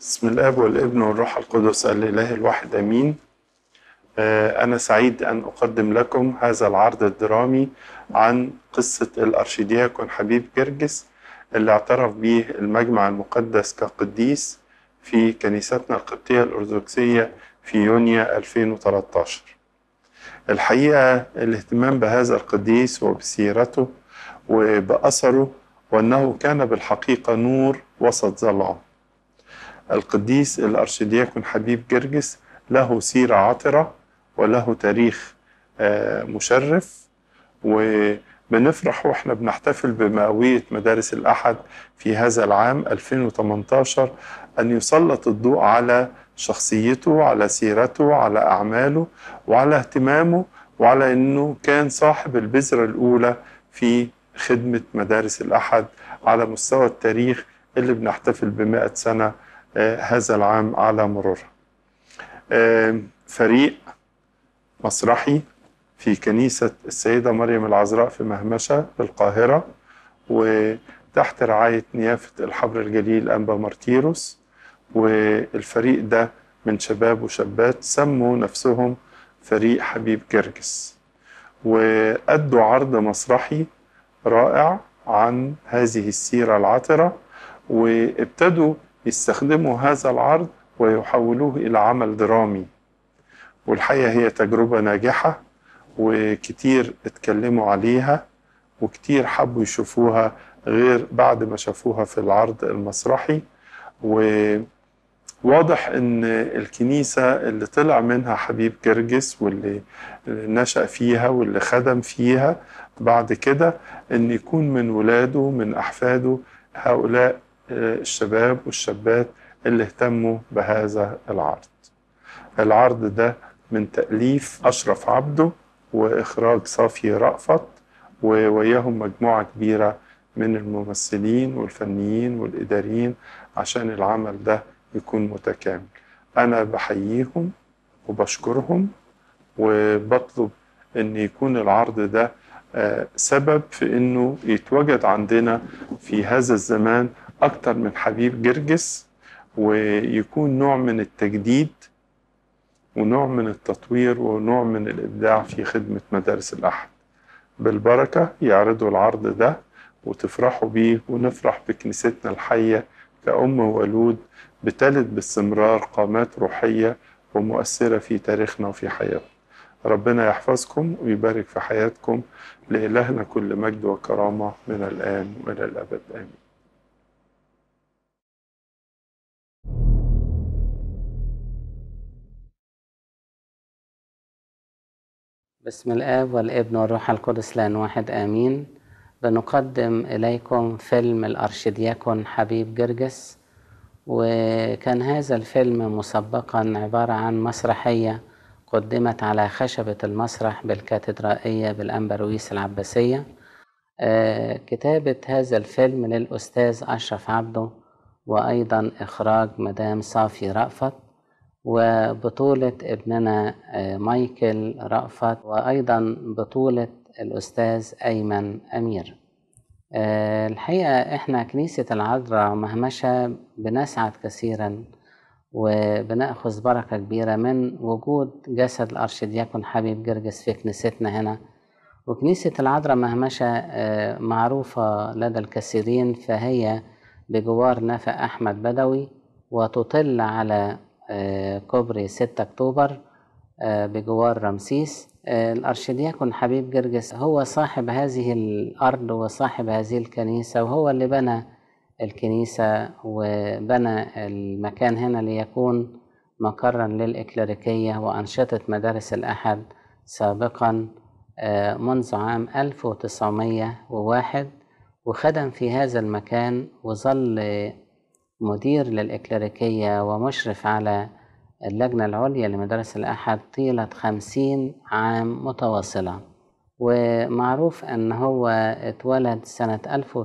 بسم الاب والابن والروح القدس الاله الواحد امين آه، انا سعيد ان اقدم لكم هذا العرض الدرامي عن قصه الارشيدياكون حبيب جرجس اللي اعترف به المجمع المقدس كقديس في كنيستنا القبطيه الارثوذكسيه في يونيو 2013 الحقيقه الاهتمام بهذا القديس وبسيرته وباثره وانه كان بالحقيقه نور وسط ظلام القديس الأرشدياكون حبيب جرجس له سيرة عطرة وله تاريخ آه، مشرف وبنفرح واحنا بنحتفل بمئوية مدارس الأحد في هذا العام 2018 أن يسلط الضوء على شخصيته على سيرته على أعماله وعلى اهتمامه وعلى أنه كان صاحب البذرة الأولى في خدمة مدارس الأحد على مستوى التاريخ اللي بنحتفل بمئة سنة آه، هذا العام على مرورها آه، فريق مسرحي في كنيسة السيدة مريم العذراء في مهمشة بالقاهرة وتحت رعاية نيافة الحبر الجليل أنبا مارتيروس والفريق ده من شباب وشابات سموا نفسهم فريق حبيب جرجس وأدوا عرض مسرحي رائع عن هذه السيرة العطرة وابتدوا يستخدموا هذا العرض ويحولوه إلى عمل درامي والحقيقة هي تجربة ناجحة وكتير اتكلموا عليها وكتير حبوا يشوفوها غير بعد ما شافوها في العرض المسرحي وواضح ان الكنيسة اللي طلع منها حبيب جرجس واللي نشأ فيها واللي خدم فيها بعد كده ان يكون من ولاده من احفاده هؤلاء الشباب والشابات اللي اهتموا بهذا العرض العرض ده من تأليف أشرف عبده وإخراج صافي رأفت ووياهم مجموعة كبيرة من الممثلين والفنيين والإداريين عشان العمل ده يكون متكامل أنا بحييهم وبشكرهم وبطلب أن يكون العرض ده آه، سبب في أنه يتوجد عندنا في هذا الزمان أكتر من حبيب جرجس ويكون نوع من التجديد ونوع من التطوير ونوع من الإبداع في خدمة مدارس الأحد بالبركة يعرضوا العرض ده وتفرحوا بيه ونفرح بكنيستنا الحية كأم وولود بتلد باستمرار قامات روحية ومؤثرة في تاريخنا وفي حياتنا ربنا يحفظكم ويبارك في حياتكم لإلهنا كل مجد وكرامة من الآن وإلى الأبد آمين بسم الآب والابن والروح القدس لأن واحد آمين بنقدم إليكم فيلم الأرشدياكون حبيب جرجس وكان هذا الفيلم مسبقا عبارة عن مسرحية قدمت على خشبة المسرح بالكاتدرائية بالأنبرويس العباسية آه، كتابة هذا الفيلم للأستاذ أشرف عبده وأيضا إخراج مدام صافي رأفت وبطولة ابننا آه، مايكل رأفت وأيضا بطولة الأستاذ أيمن أمير آه، الحقيقة إحنا كنيسة العذراء مهمشة بنسعد كثيرا وبنأخذ بركة كبيرة من وجود جسد الأرشدياكون حبيب جرجس في كنيستنا هنا وكنيسة العذراء مهمشة آه، معروفة لدى الكثيرين فهي بجوار نفق أحمد بدوي وتطل على آه، كوبري 6 أكتوبر آه، بجوار رمسيس آه، الأرشدياكون حبيب جرجس هو صاحب هذه الأرض وصاحب هذه الكنيسة وهو اللي بنى الكنيسة وبنى المكان هنا ليكون مقرا للإكليريكية وأنشطة مدارس الأحد سابقا آه، منذ عام 1901 وخدم في هذا المكان وظل مدير للإكليريكية ومشرف على اللجنة العليا لمدارس الأحد طيلة خمسين عام متواصلة ومعروف أن هو اتولد سنة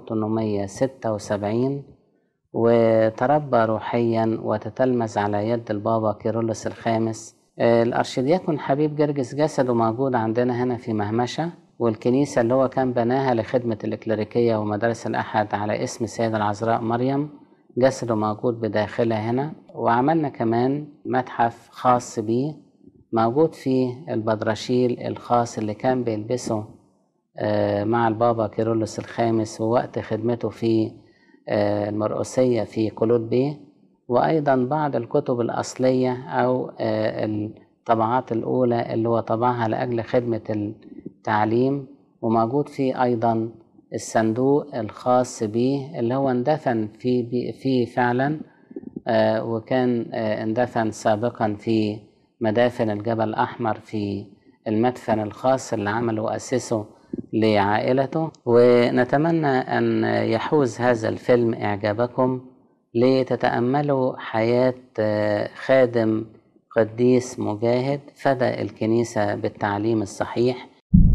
1876 وتربى روحيا وتتلمذ على يد البابا كيرلس الخامس آه، الأرشدياكون حبيب جرجس جسده موجود عندنا هنا في مهمشة والكنيسة اللي هو كان بناها لخدمة الإكليريكية ومدارس الأحد على اسم السيدة العذراء مريم جسده موجود بداخلها هنا وعملنا كمان متحف خاص بيه موجود فيه البدرشيل الخاص اللي كان بيلبسه آه، مع البابا كيرلس الخامس ووقت خدمته في آه، المرقسية في قلود بيه وأيضا بعض الكتب الأصلية أو آه، الطبعات الأولى اللي هو طبعها لأجل خدمة التعليم وموجود فيه أيضا الصندوق الخاص به اللي هو اندفن فيه فيه فعلا آه، وكان آه، اندفن سابقا في مدافن الجبل الأحمر في المدفن الخاص اللي عمله وأسسه لعائلته ونتمنى أن يحوز هذا الفيلم إعجابكم لتتأملوا حياة آه، خادم قديس مجاهد فدى الكنيسة بالتعليم الصحيح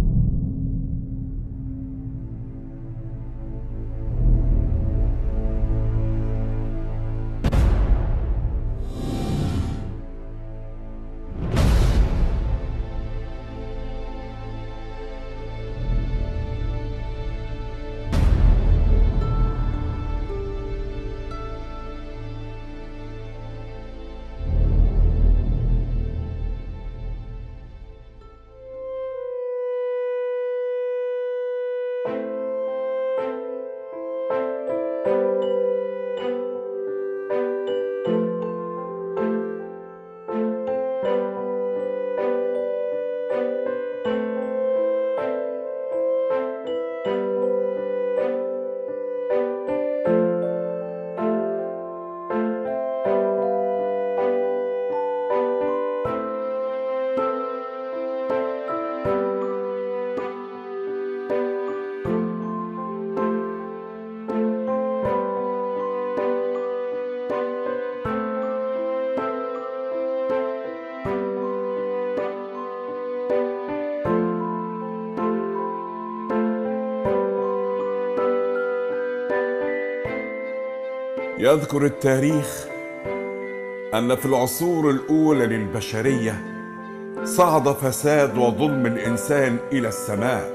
يذكر التاريخ ان في العصور الاولى للبشريه صعد فساد وظلم الانسان الى السماء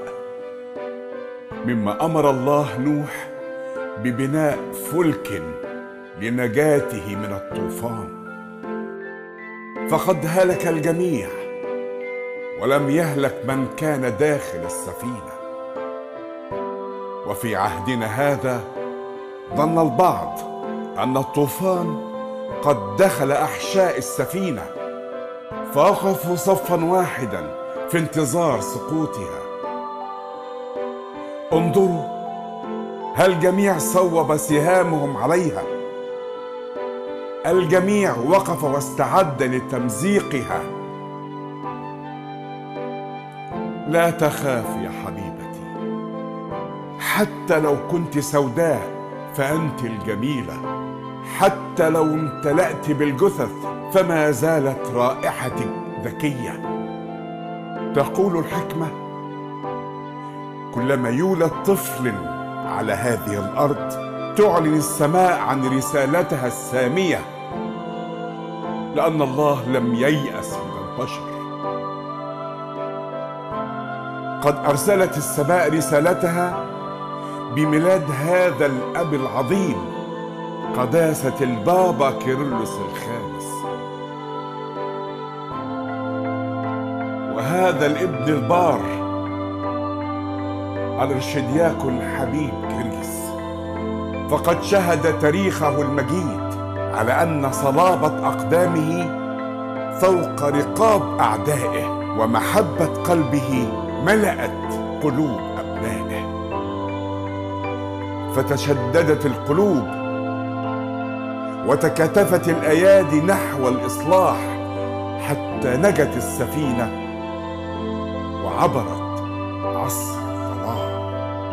مما امر الله نوح ببناء فلك لنجاته من الطوفان فقد هلك الجميع ولم يهلك من كان داخل السفينه وفي عهدنا هذا ظن البعض ان الطوفان قد دخل احشاء السفينه فوقفوا صفا واحدا في انتظار سقوطها انظروا هل الجميع صوب سهامهم عليها الجميع وقف واستعد لتمزيقها لا تخاف يا حبيبتي حتى لو كنت سوداء فانت الجميله حتى لو امتلأت بالجثث فما زالت رائحتك ذكية تقول الحكمة كلما يولد طفل على هذه الأرض تعلن السماء عن رسالتها السامية لأن الله لم ييأس من البشر قد أرسلت السماء رسالتها بميلاد هذا الأب العظيم قداسة البابا كيرلس الخامس وهذا الابن البار الارشدياكون حبيب كرجس فقد شهد تاريخه المجيد على ان صلابه اقدامه فوق رقاب اعدائه ومحبه قلبه ملات قلوب ابنائه فتشددت القلوب وتكاتفت الايادي نحو الاصلاح حتى نجت السفينه وعبرت عصر الظلام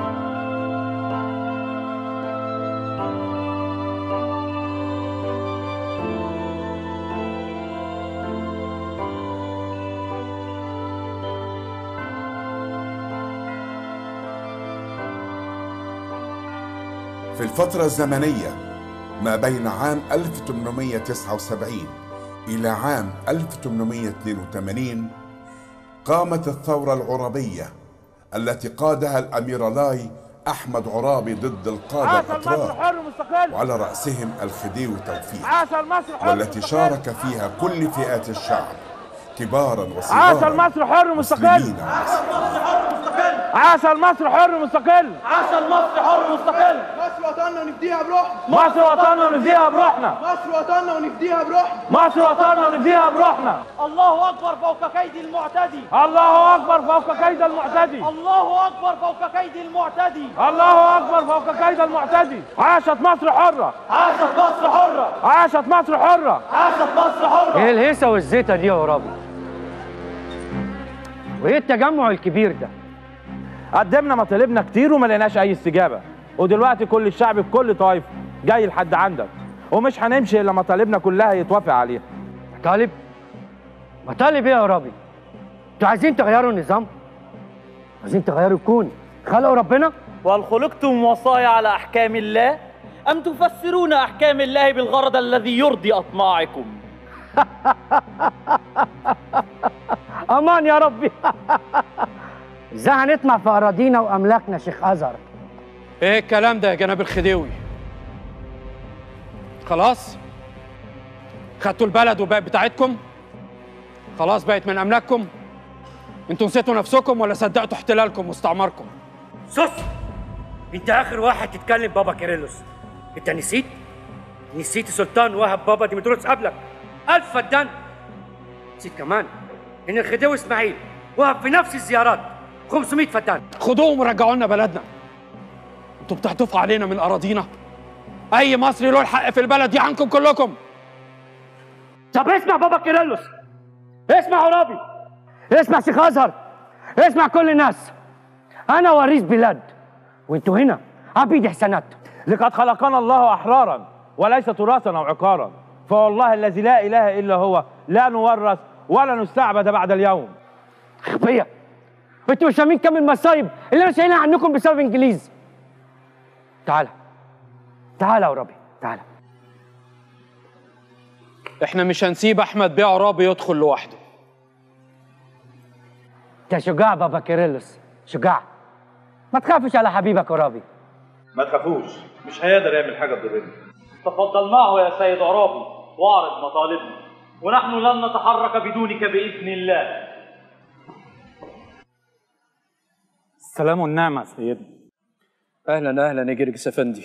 في الفترة الزمنية ما بين عام 1879 إلى عام 1882 قامت الثورة العربية التي قادها الأمير لاي أحمد عرابي ضد القادة عاش المصري الأتراك حر مستقل وعلى رأسهم الخديوي توفيق عاش المصري حر والتي مستقل. شارك فيها كل فئات الشعب كبارا عاش وصغارا المصري حر مستقل مسلمين ومسيحيين عاش المصري حر مستقل عاش المصري حر مستقل مصر وطننا ونفديها بروحنا مصر وطننا ونفديها بروحنا مصر وطننا ونفديها بروحنا مصر وطننا ونفديها بروحنا الله اكبر فوق كيد المعتدي الله اكبر فوق كيد المعتدي الله اكبر فوق كيد المعتدي الله اكبر فوق كيد المعتدي عاشت مصر حره عاشت مصر حرة عاشت مصر حره عاشت مصر حرة ايه الهيصه والزيطه دي يا غرابي وايه التجمع الكبير ده قدمنا مطالبنا كتير وما لقيناش اي استجابه ودلوقتي كل الشعب بكل طائف جاي لحد عندك ومش هنمشي الا مطالبنا كلها يتوافق عليها مطالب مطالب ايه يا غرابي انتوا عايزين تغيروا النظام عايزين تغيروا الكون خلقوا ربنا وهل خلقتم وصايا على احكام الله ام تفسرون احكام الله بالغرض الذي يرضي اطماعكم امان يا ربي ازاي هنطمع في اراضينا واملاكنا شيخ ازهر ايه الكلام ده يا جناب الخديوي خلاص خدتوا البلد وبقت بتاعتكم خلاص بقت من املاككم انتوا نسيتوا نفسكم ولا صدقتوا احتلالكم واستعماركم سوس انت اخر واحد تتكلم بابا كيرلس انت نسيت نسيت سلطان وهب بابا ديمتروس قبلك الف فدان نسيت كمان ان الخديوي اسماعيل وهب في نفس الزيارات 500 فدان خدوهم ورجعوا لنا بلدنا انتوا بتحتفوا علينا من اراضينا اي مصري له الحق في البلد دي عنكم كلكم طب اسمع بابا كيرلس اسمع عرابي اسمع شيخ ازهر اسمع كل الناس انا وريث بلاد وانتوا هنا عبيد حسنات لقد خلقنا الله احرارا وليس تراثا او عقارا فوالله الذي لا اله الا هو لا نورث ولا نستعبد بعد اليوم خفيه انتوا مش فاهمين كم المصايب اللي انا شايلها عنكم بسبب انجليز تعالى تعالى يا عرابي تعالى احنا مش هنسيب احمد بيه عرابي يدخل لوحده انت شجاع بابا كيرلس شجاع ما تخافش على حبيبك عرابي ما تخافوش مش هيقدر يعمل حاجه تضرني تفضل معه يا سيد عرابي واعرض مطالبنا ونحن لن نتحرك بدونك باذن الله السلام والنعمه سيدنا اهلا اهلا يا جرجس افندي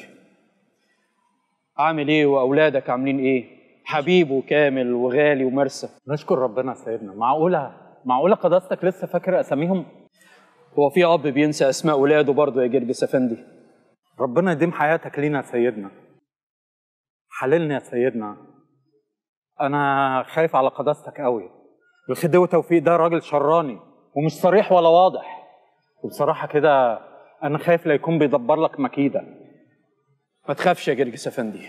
عامل ايه واولادك عاملين ايه حبيب وكامل وغالي ومرسى نشكر ربنا سيدنا معقوله معقوله قداستك لسه فاكر اساميهم هو في اب بينسى اسماء ولاده برضه يا جرجس افندي ربنا يديم حياتك لينا يا سيدنا حللني يا سيدنا انا خايف على قداستك قوي الخديوي توفيق ده راجل شراني ومش صريح ولا واضح وبصراحه كده انا خايف لا يكون بيدبر لك مكيده ما تخافش يا جرجس افندي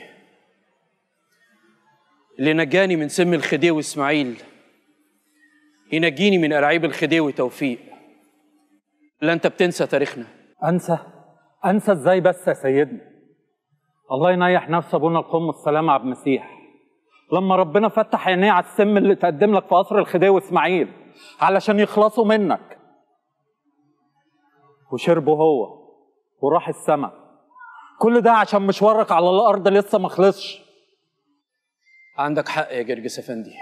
اللي نجاني من سم الخديوي اسماعيل ينجيني من ألاعيب الخديوي توفيق لا انت بتنسى تاريخنا انسى انسى ازاي بس يا سيدنا الله ينيح نفس ابونا القم السلام عبد المسيح لما ربنا فتح عينيه على السم اللي تقدم لك في قصر الخديوي اسماعيل علشان يخلصوا منك وشربه هو وراح السما كل ده عشان مشوارك على الارض لسه ما خلصش عندك حق يا جرجس افندي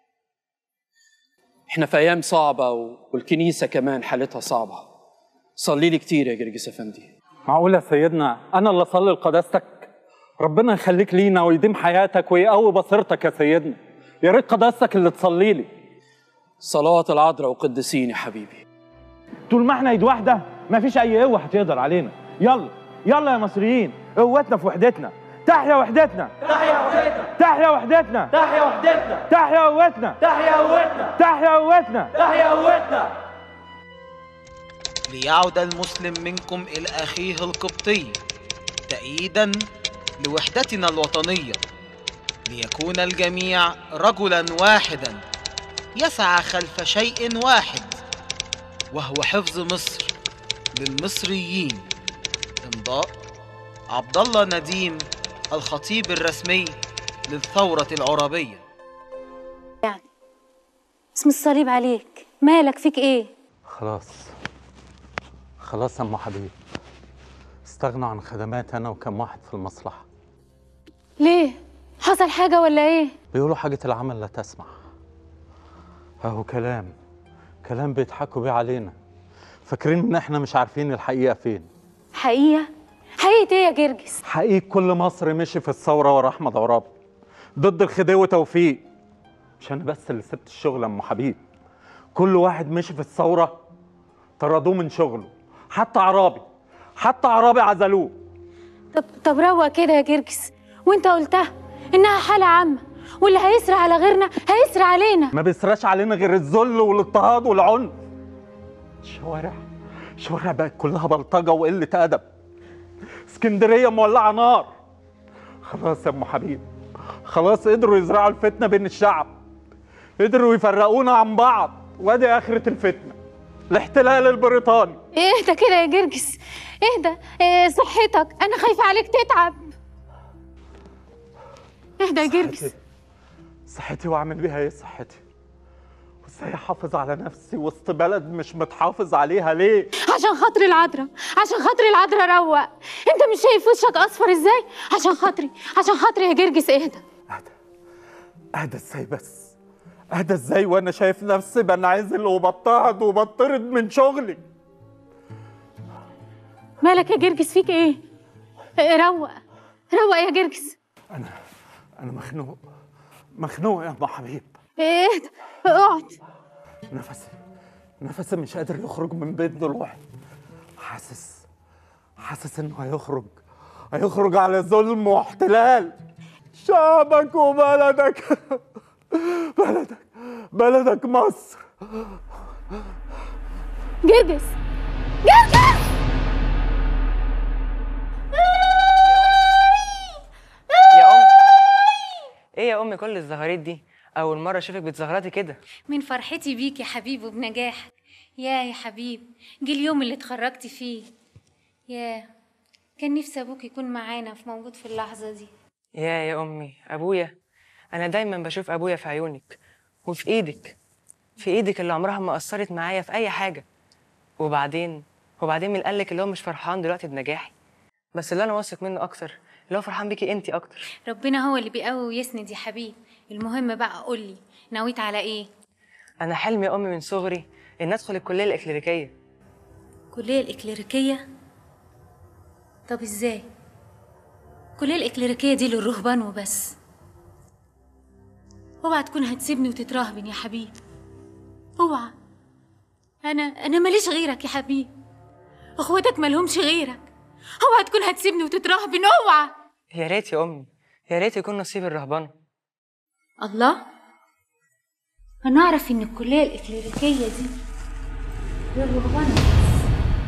احنا في ايام صعبه و- والكنيسه كمان حالتها صعبه صلي لي كتير يا جرجس افندي معقول يا سيدنا انا اللي اصلي لقداستك ربنا يخليك لينا ويديم حياتك ويقوي بصيرتك يا سيدنا يا ريت قداستك اللي تصلي لي صلوات العذراء وقدسين يا حبيبي طول ما احنا ايد واحده مفيش اي قوه هتقدر علينا يلا يلا يا مصريين قوتنا في وحدتنا تحيا وحدتنا تحيا وحدتنا تحيا وحدتنا تحيا وحدتنا تحيا قوتنا تحيا قوتنا تحيا قوتنا تحيا قوتنا ليعد المسلم منكم إلى أخيه القبطي تأييدا لوحدتنا الوطنية ليكون الجميع رجلا واحدا يسعى خلف شيء واحد وهو حفظ مصر للمصريين امضاء عبد الله نديم الخطيب الرسمي للثورة العربية اسم الصليب عليك مالك فيك ايه خلاص خلاص يا ام حبيب استغنوا عن خدمات انا وكم واحد في المصلحه ليه حصل حاجة ولا ايه بيقولوا حاجه العمل لا تسمع اهو كلام كلام بيضحكوا بيه علينا فاكرين ان احنا مش عارفين الحقيقه فين حقيقة حقيقة ايه يا جرجس حقيقي كل مصر مشي في الثوره ورا احمد عرابي ضد الخديوي توفيق مش انا بس اللي سبت الشغل يا ام حبيب كل واحد مشي في الثوره طردوه من شغله حتى عرابي حتى عرابي عزلوه طب طب روق كده يا جرجس وانت قلتها انها حالة عامة واللي هيسرق على غيرنا هيسرق علينا ما بيسراش علينا غير الذل والاضطهاد والعنف الشوارع الشوارع بقت كلها بلطجه وقله ادب اسكندريه مولعه نار خلاص يا ام حبيب خلاص قدروا يزرعوا الفتنه بين الشعب قدروا يفرقونا عن بعض وادي اخره الفتنه الاحتلال البريطاني اهدى كده يا جرجس اهدى إيه صحتك انا خايفة عليك تتعب اهدى يا جرجس صحتي واعمل بيها ايه صحتي وازاي احافظ على نفسي وسط بلد مش متحافظ عليها ليه عشان خاطر العذراء عشان خاطر العذراء روق انت مش شايف وشك اصفر ازاي عشان خاطري عشان خاطري يا جرجس اهدى اهدى ازاي بس اهدى ازاي وانا شايف نفسي بنعزل وبضطهد وبطرد من شغلي مالك يا جرجس فيك ايه إيه، روق روق يا جرجس انا مخنوق مخنوق يا ام حبيب اهدى اقعد نفسي نفسي مش قادر يخرج من بيت ضلوعي حاسس حاسس انه هيخرج هيخرج على ظلم واحتلال شعبك وبلدك بلدك بلدك مصر جرجس جرجس يا ام ايه يا ام كل الزهاريت دي اول مره اشوفك بتزغرطي كده من فرحتي بيك يا حبيبي وبنجاحك يا يا حبيب جه اليوم اللي اتخرجتي فيه يا كان نفسي ابوك يكون معانا في موجود في اللحظه دي يا يا امي ابويا انا دايما بشوف ابويا في عيونك وفي ايدك في ايدك اللي عمرها ما قصرت معايا في اي حاجه وبعدين وبعدين من قالك اللي هو مش فرحان دلوقتي بنجاحي بس اللي انا واثق منه اكتر اللي هو فرحان بيكي انتي اكتر ربنا هو اللي بيقوي ويسند يا حبيب المهم بقى قولي نويت على ايه انا حلمي يا امي من صغري ان ادخل الكليه الاكليريكيه كليه الاكليريكيه طب ازاي الكليه الاكليريكيه دي للرهبان وبس اوعى تكون هتسيبني وتترهبن يا حبيب اوعى انا انا ماليش غيرك يا حبيب اخواتك مالهمش غيرك اوعى تكون هتسيبني وتترهبن اوعى يا ريت يا امي يا ريت يكون نصيب الرهبنه الله انا اعرف ان الكليه الاكليريكيه دي للرهبان بس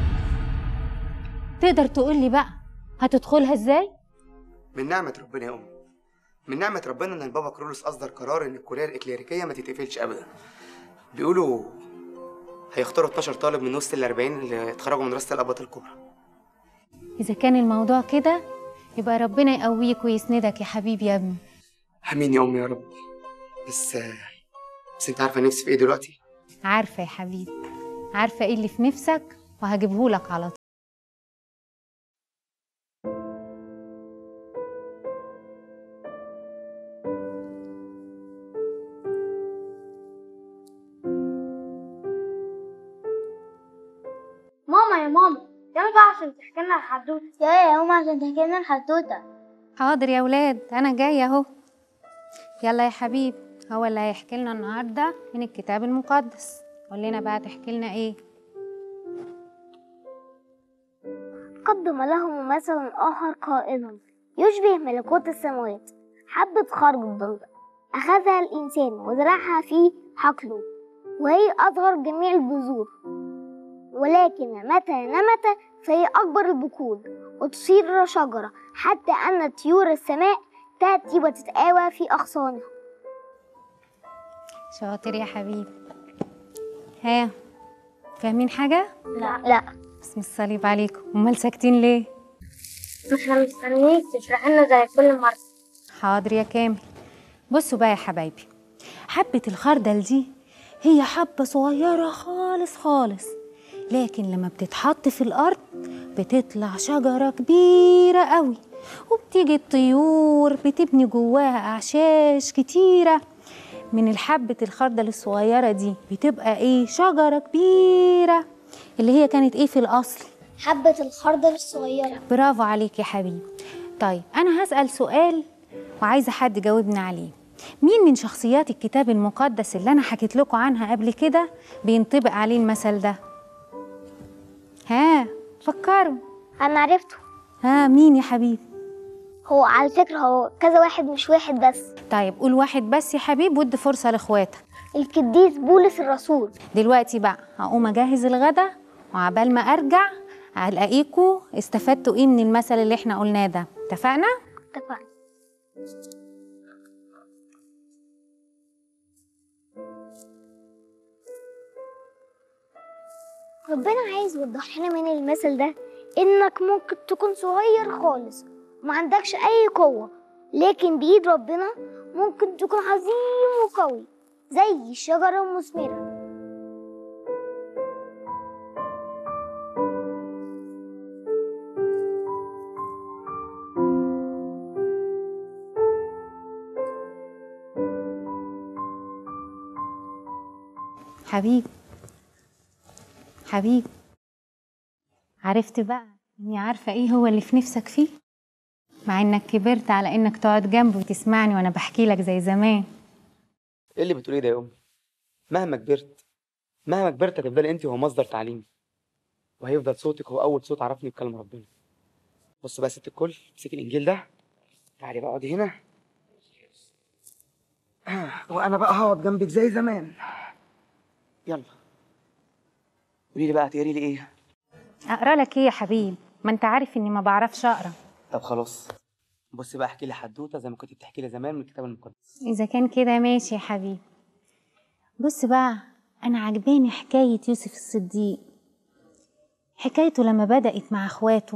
تقدر تقول لي بقى هتدخلها ازاي من نعمة ربنا يا أم من نعمة ربنا إن البابا كرولوس أصدر قرار إن الكلية الإكليريكية ما تتقفلش أبدا بيقولوا هيختاروا 12 طالب من وسط ال 40 اللي اتخرجوا من مدرسة الأباط الكبرى اذا كان الموضوع كده يبقى ربنا يقويك ويسندك يا حبيبي يا ابني آمين يا أم يا رب بس بس أنت عارفة نفسي في إيه دلوقتي؟ عارفه يا حبيبي عارفه ايه اللي في نفسك وهجيبهولك على طول ماما يا ماما يلا بقى عشان تحكي لنا الحدوته يا يا ماما عشان تحكي لنا الحدوته حاضر يا ولاد انا جايه اهو يلا يا حبيبي هو اللي هيحكي لنا النهارده من الكتاب المقدس قول لنا بقى تحكي لنا ايه قدم لهم مثل آخر قائلا يشبه ملكوت السماوات حبة خردل أخذها الإنسان وزرعها في حقله وهي أصغر جميع البذور ولكن متى نمت فهي أكبر البقول وتصير شجرة حتى أن طيور السماء تأتي وتتآوى في أغصانها شاطر يا حبيبي ها فاهمين حاجه لا لا بسم الصليب عليكم امال ساكتين ليه احنا مستنيك تشرح لنا زي كل مرة حاضر يا كامل بصوا بقى يا حبايبي حبة الخردل دي هي حبة صغيرة خالص خالص لكن لما بتتحط في الأرض بتطلع شجرة كبيرة قوي وبتيجي الطيور بتبني جواها أعشاش كتيرة من الحبة الخردل الصغيرة دي بتبقى إيه شجرة كبيرة اللي هي كانت إيه في الأصل حبة الخردل الصغيرة برافو عليك يا حبيبي طيب أنا هسأل سؤال وعايزة حد يجاوبني عليه مين من شخصيات الكتاب المقدس اللي أنا حكيت لكم عنها قبل كده بينطبق عليه المثل ده ها فكروا أنا عرفته ها مين يا حبيبي هو على فكرة هو كذا واحد مش واحد بس طيب قول واحد بس يا حبيبي وادي فرصة لاخواتك القديس بولس الرسول دلوقتي بقى هقوم اجهز الغدا وعبال ما ارجع هلاقيكوا استفدتوا ايه من المثل اللي احنا قلناه ده اتفقنا اتفقنا ربنا عايز يوضح لنا من المثل ده انك ممكن تكون صغير خالص وما عندكش اي قوة لكن بإيد ربنا ممكن تكون عظيم وقوي زي الشجرة المثمرة حبيبي حبيبي عرفت بقى اني عارفة ايه هو اللي في نفسك فيه مع انك كبرت على انك تقعد جنبي وتسمعني وانا بحكي لك زي زمان ايه اللي بتقوليه ده يا امي مهما كبرت مهما كبرت هتفضلي انت هو مصدر تعليمي وهيفضل صوتك هو اول صوت عرفني بكلام ربنا بص بقى يا ست الكل امسكي الانجيل ده تعالي بقى اقعدي هنا وانا بقى هقعد جنبك زي زمان يلا قولي لي بقى هتقري لي ايه اقرا لك ايه يا حبيبي ما انت عارف اني ما بعرفش اقرا طب خلاص بصي بقى احكي لي حدوته زي ما كنت بتحكي لي زمان من الكتاب المقدس اذا كان كده ماشي يا حبيبي بص بقى انا عجباني حكايه يوسف الصديق حكايته لما بدات مع اخواته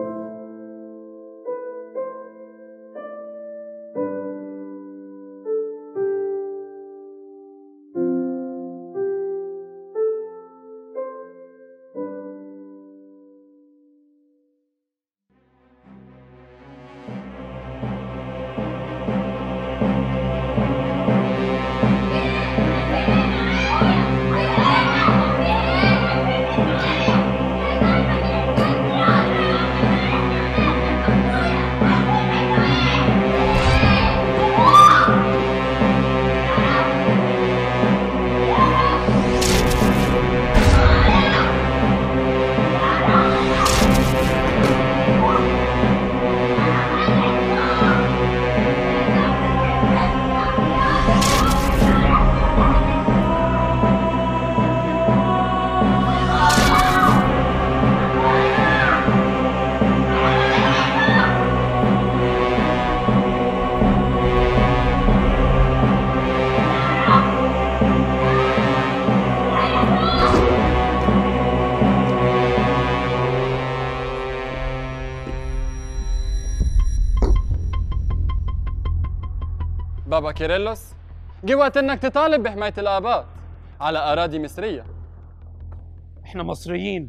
بابا كيرلس جه وقت انك تطالب بحماية الآباط على أراضي مصرية احنا مصريين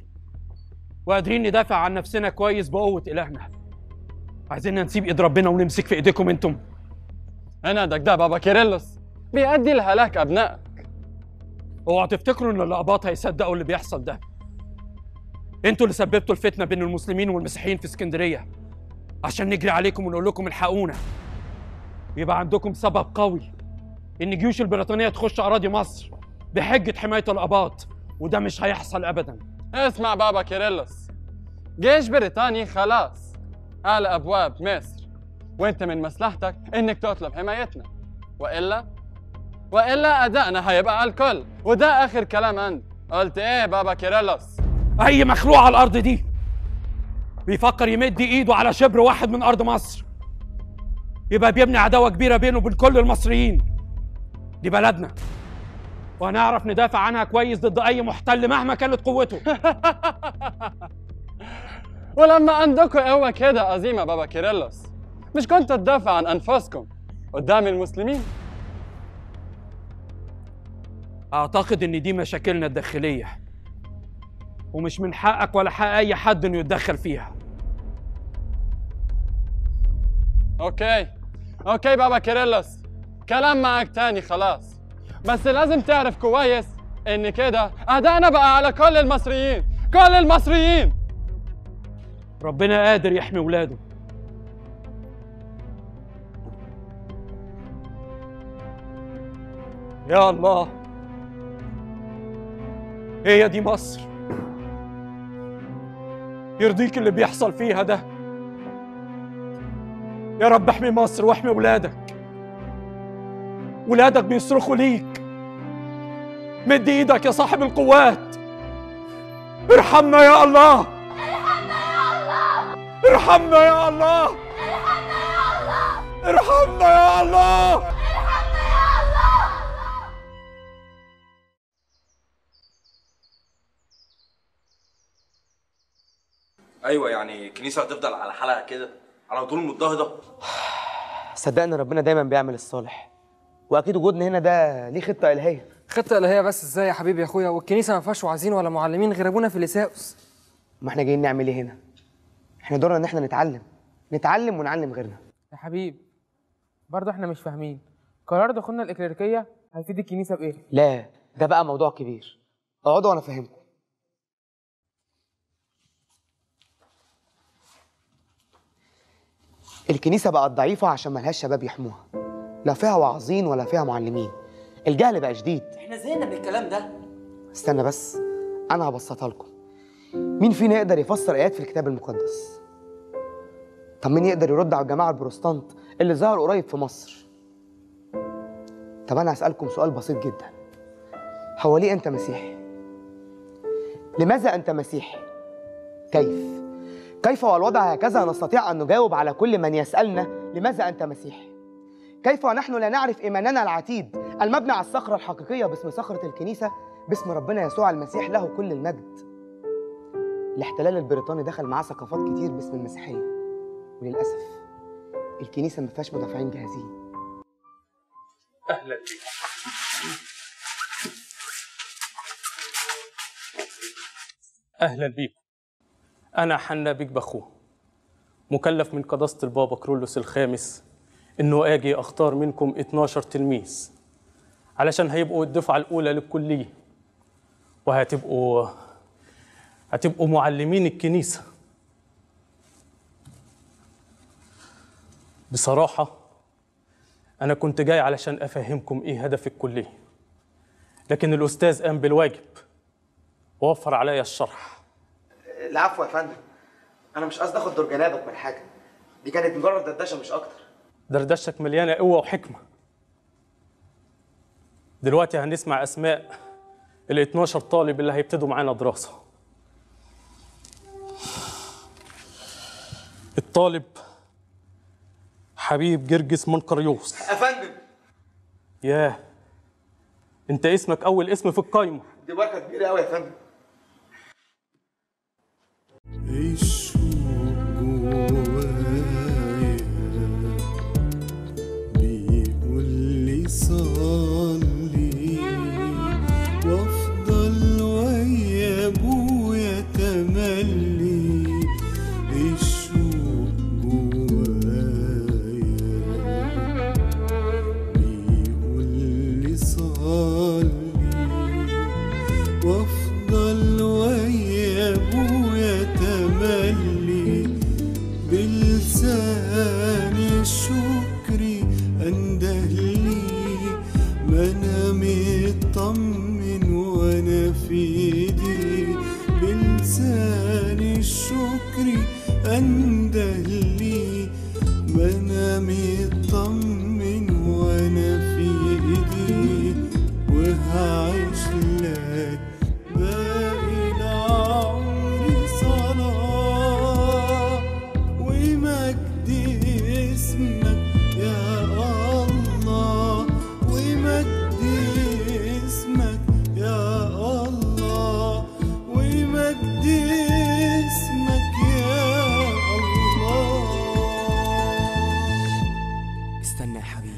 وقادرين ندافع عن نفسنا كويس بقوة إلهنا عايزيننا نسيب ايد ربنا ونمسك في ايديكم انتم عنادك ده بابا كيرلس بيؤدي لهلاك أبنائك اوعوا تفتكروا ان الاباط هيصدقوا اللي بيحصل ده انتوا اللي سببتوا الفتنه بين المسلمين والمسيحيين في اسكندريه عشان نجري عليكم ونقول لكم الحقونا يبقى عندكم سبب قوي ان جيوش البريطانيه تخش اراضي مصر بحجه حمايه الاباط وده مش هيحصل ابدا اسمع بابا كيرلس جيش بريطاني خلاص على أبواب مصر وانت من مصلحتك انك تطلب حمايتنا وإلا وإلا أدائنا هيبقى على الكل وده آخر كلام عندي قلت إيه بابا كيرلس اي مخلوق على الارض دي بيفكر يمد ايده على شبر واحد من ارض مصر يبقى بيبني عداوه كبيره بينه وبين كل المصريين دي بلدنا وهنعرف ندافع عنها كويس ضد اي محتل مهما كانت قوته ولما عندكم قوة كده عظيمة بابا كيرلس مش كنت تدافع عن أنفسكم قدام المسلمين اعتقد ان دي مشاكلنا الداخليه ومش من حقك ولا حق اي حد انه يتدخل فيها اوكي اوكي بابا كيرلس كلام معك تاني خلاص بس لازم تعرف كويس ان كده ادانا بقى على كل المصريين كل المصريين ربنا قادر يحمي ولاده يا الله هي دي مصر يرضيك اللي بيحصل فيها ده يا رب احمي مصر واحمي ولادك ولادك بيصرخوا ليك مد ايدك يا صاحب القوات ارحمنا يا الله ارحمنا يا الله ارحمنا يا الله ايوه يعني الكنيسه هتفضل على حالها كده على طول مضطهده صدقني ربنا دايما بيعمل الصالح واكيد وجودنا هنا ده ليه خطه الهيه خطة إلهية بس ازاي يا حبيبي يا اخويا والكنيسة ما فيهاش وعظين ولا معلمين غير ابونا في لساوس ما احنا جايين نعمل ايه هنا احنا دورنا ان احنا نتعلم نتعلم ونعلم غيرنا يا حبيب برضه احنا مش فاهمين قرار دخولنا الإكليريكية هيفيد الكنيسة بإيه؟ لا ده بقى موضوع كبير اقعدوا وانا افهمكم الكنيسه بقت ضعيفه عشان ملهاش شباب يحموها لا فيها واعظين ولا فيها معلمين الجهل بقى شديد احنا زهقنا من الكلام ده استنى بس انا هبسطها لكم مين فينا يقدر يفسر ايات في الكتاب المقدس طب مين يقدر يرد على الجماعه البروتستانت اللي ظهروا قريب في مصر طب انا هسالكم سؤال بسيط جدا هو ليه انت مسيحي لماذا انت مسيحي كيف كيف والوضع هكذا نستطيع ان نجاوب على كل من يسالنا لماذا انت مسيحي كيف ونحن لا نعرف ايماننا العتيد المبني على الصخره الحقيقيه باسم صخره الكنيسه باسم ربنا يسوع المسيح له كل المجد الاحتلال البريطاني دخل معاه ثقافات كتير باسم المسيحيه وللاسف الكنيسه ما فيهاش مدافعين جاهزين اهلا بك اهلا بيكم انا حنا بيك بخوه مكلف من قداسه البابا كرولوس الخامس انه اجي اختار منكم 12 تلميذ علشان هيبقوا الدفعه الاولى للكليه وهتبقوا هتبقوا معلمين الكنيسه بصراحه انا كنت جاي علشان افهمكم ايه هدف الكليه لكن الاستاذ قام بالواجب ووفر عليا الشرح العفو يا فندم انا مش قصدي اخد دور جنابك من حاجه دي كانت مجرد دردشه مش اكتر دردشتك مليانه قوه وحكمه دلوقتي هنسمع اسماء ال 12 طالب اللي هيبتدوا معانا دراسه الطالب حبيب جرجس منقريوس يا فندم ياه انت اسمك اول اسم في القايمه دي بركه كبيره قوي يا فندم بيقول لي صلي وافضل ويا ابويا تملي الشوق جوايا بيقول لي صلي وافضل ويا ابويا تملي بلسان شكري اندهلي ما انا مطمن وانا في ايدي بلسان الشكر اندهلي ما انا مطمن وانا في ايدي وهعيش لك باقي العمر صلاة ومجد اسمك يا الله ومجد اسمك يا الله ومجد اسمك يا الله استنى يا حبيبي